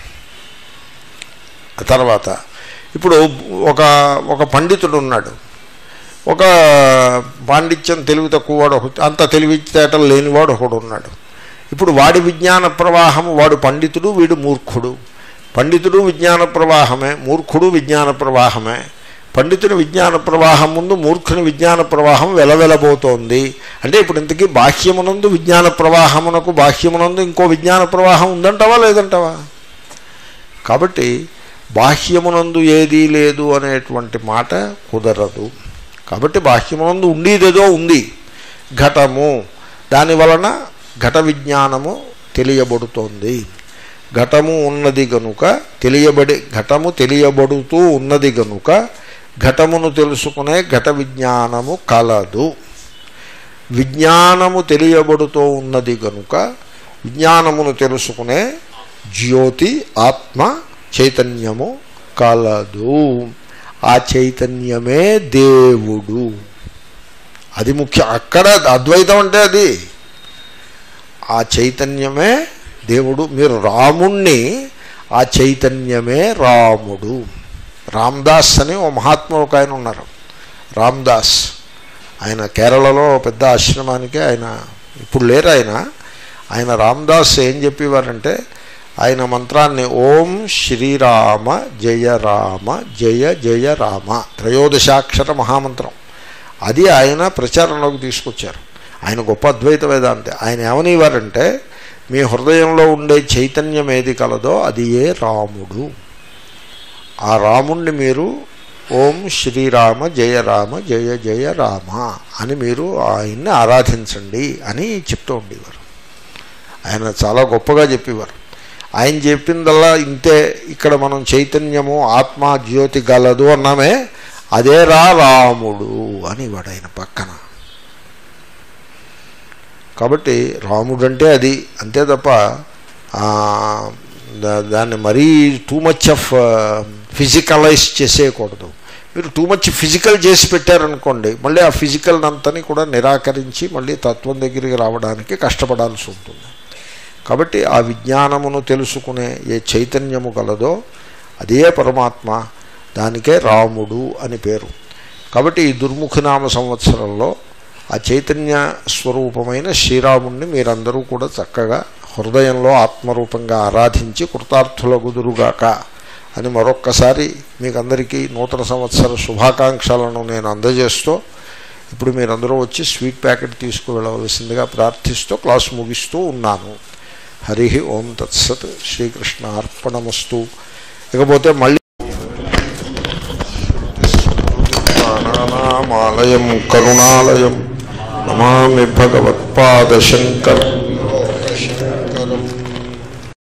తర్వాత ఇప్పుడు ఒక ఒక పండితుడు ఉన్నాడు ఒక పాండిత్యం తెలివి తక్కువవాడు ఒక అంత తెలివితేటలు లేనివాడు ఒకడు ఉన్నాడు ఇప్పుడు వాడి విజ్ఞాన ప్రవాహం వాడు పండితుడు వీడు మూర్ఖుడు పండితుడు విజ్ఞాన ప్రవాహమే మూర్ఖుడు విజ్ఞాన ప్రవాహమే పండితుని విజ్ఞాన ప్రవాహం ముందు మూర్ఖుని విజ్ఞాన ప్రవాహం వెలవెలబోతోంది అంటే ఇప్పుడు ఇంతకీ బాహ్యమునందు విజ్ఞాన ప్రవాహమునకు బాహ్యమునందు ఇంకో విజ్ఞాన ప్రవాహం ఉందంటావా లేదంటావా కాబట్టి బాహ్యమునందు ఏదీ లేదు అనేటువంటి మాట కుదరదు కాబట్టి బాహ్యమునందు ఉండేదేదో ఉంది ఘటము దాని వలన ఘట విజ్ఞానము తెలియబడుతోంది ఘటము ఉన్నది గనుక తెలియబడి ఘటము తెలియబడుతూ ఉన్నది గనుక ఘటమును తెలుసుకునే ఘట విజ్ఞానము కలదు విజ్ఞానము తెలియబడుతూ ఉన్నది గనుక విజ్ఞానమును తెలుసుకునే జ్యోతి ఆత్మ చైతన్యము కలదు ఆ చైతన్యమే దేవుడు అది ముఖ్యం అక్కడ అద్వైతం అంటే అది ఆ చైతన్యమే దేవుడు మీరు రాముణ్ణి ఆ చైతన్యమే రాముడు రామ్దాస్ అని ఓ మహాత్మ ఒక ఆయన ఉన్నారు రామ్దాస్ ఆయన కేరళలో పెద్ద ఆశ్రమానికి ఆయన ఇప్పుడు లేరు ఆయన ఆయన రామ్దాస్ ఏం చెప్పేవారంటే ఆయన మంత్రాన్ని ఓం శ్రీరామ జయ రామ జయ జయ రామ త్రయోదశాక్షర మహామంత్రం అది ఆయన ప్రచారంలోకి తీసుకొచ్చారు ఆయన గొప్ప అద్వైత వేదాంతి ఆయన ఏమనివారంటే మీ హృదయంలో ఉండే చైతన్యం ఏది కలదో అది ఏ రాముడు ఆ రాముణ్ణి మీరు ఓం శ్రీరామ జయ రామ జయ జయ రామ అని మీరు ఆయన్ని ఆరాధించండి అని చెప్తూ ఉండేవారు ఆయన చాలా గొప్పగా చెప్పేవారు ఆయన చెప్పిందల్లా ఇంతే ఇక్కడ మనం చైతన్యము ఆత్మ జ్యోతి గలదు అన్నామే అదే రా రాముడు అని వాడు ఆయన పక్కన కాబట్టి రాముడు అంటే అది అంతే తప్ప ఆ, దా- దాన్ని మరీ టూ మచ్ ఆఫ్ ఫిజికలైజ్ చేసేయకూడదు మీరు టూ మచ్ ఫిజికల్ చేసి పెట్టారనుకోండి మళ్ళీ ఆ ఫిజికల్ అంతని కూడా నిరాకరించి మళ్ళీ తత్వం దగ్గరికి రావడానికి కష్టపడాల్సి ఉంటుంది కాబట్టి ఆ విజ్ఞానమును తెలుసుకునే ఏ చైతన్యము గలదో అదే పరమాత్మ దానికే రాముడు అని పేరు కాబట్టి ఈ దుర్ముఖనామ సంవత్సరంలో ఆ చైతన్య స్వరూపమైన శ్రీరాముణ్ణి మీరందరూ కూడా చక్కగా హృదయంలో ఆత్మరూపంగా ఆరాధించి కృతార్థుల గుదురుగాక అని మరొక్కసారి మీకందరికీ నూతన సంవత్సర శుభాకాంక్షలను నేను అందజేస్తూ ఇప్పుడు మీరందరూ వచ్చి స్వీట్ ప్యాకెట్ తీసుకువెళ్ళవలసిందిగా ప్రార్థిస్తూ క్లాస్ ముగిస్తూ ఉన్నాను హరి ఓం తత్సత్ శ్రీకృష్ణ అర్పణమస్తు ఇకపోతే మళ్ళీ ప్రాణానామాలయం కరుణాలయం నమామి భగవత్పాదశంకరం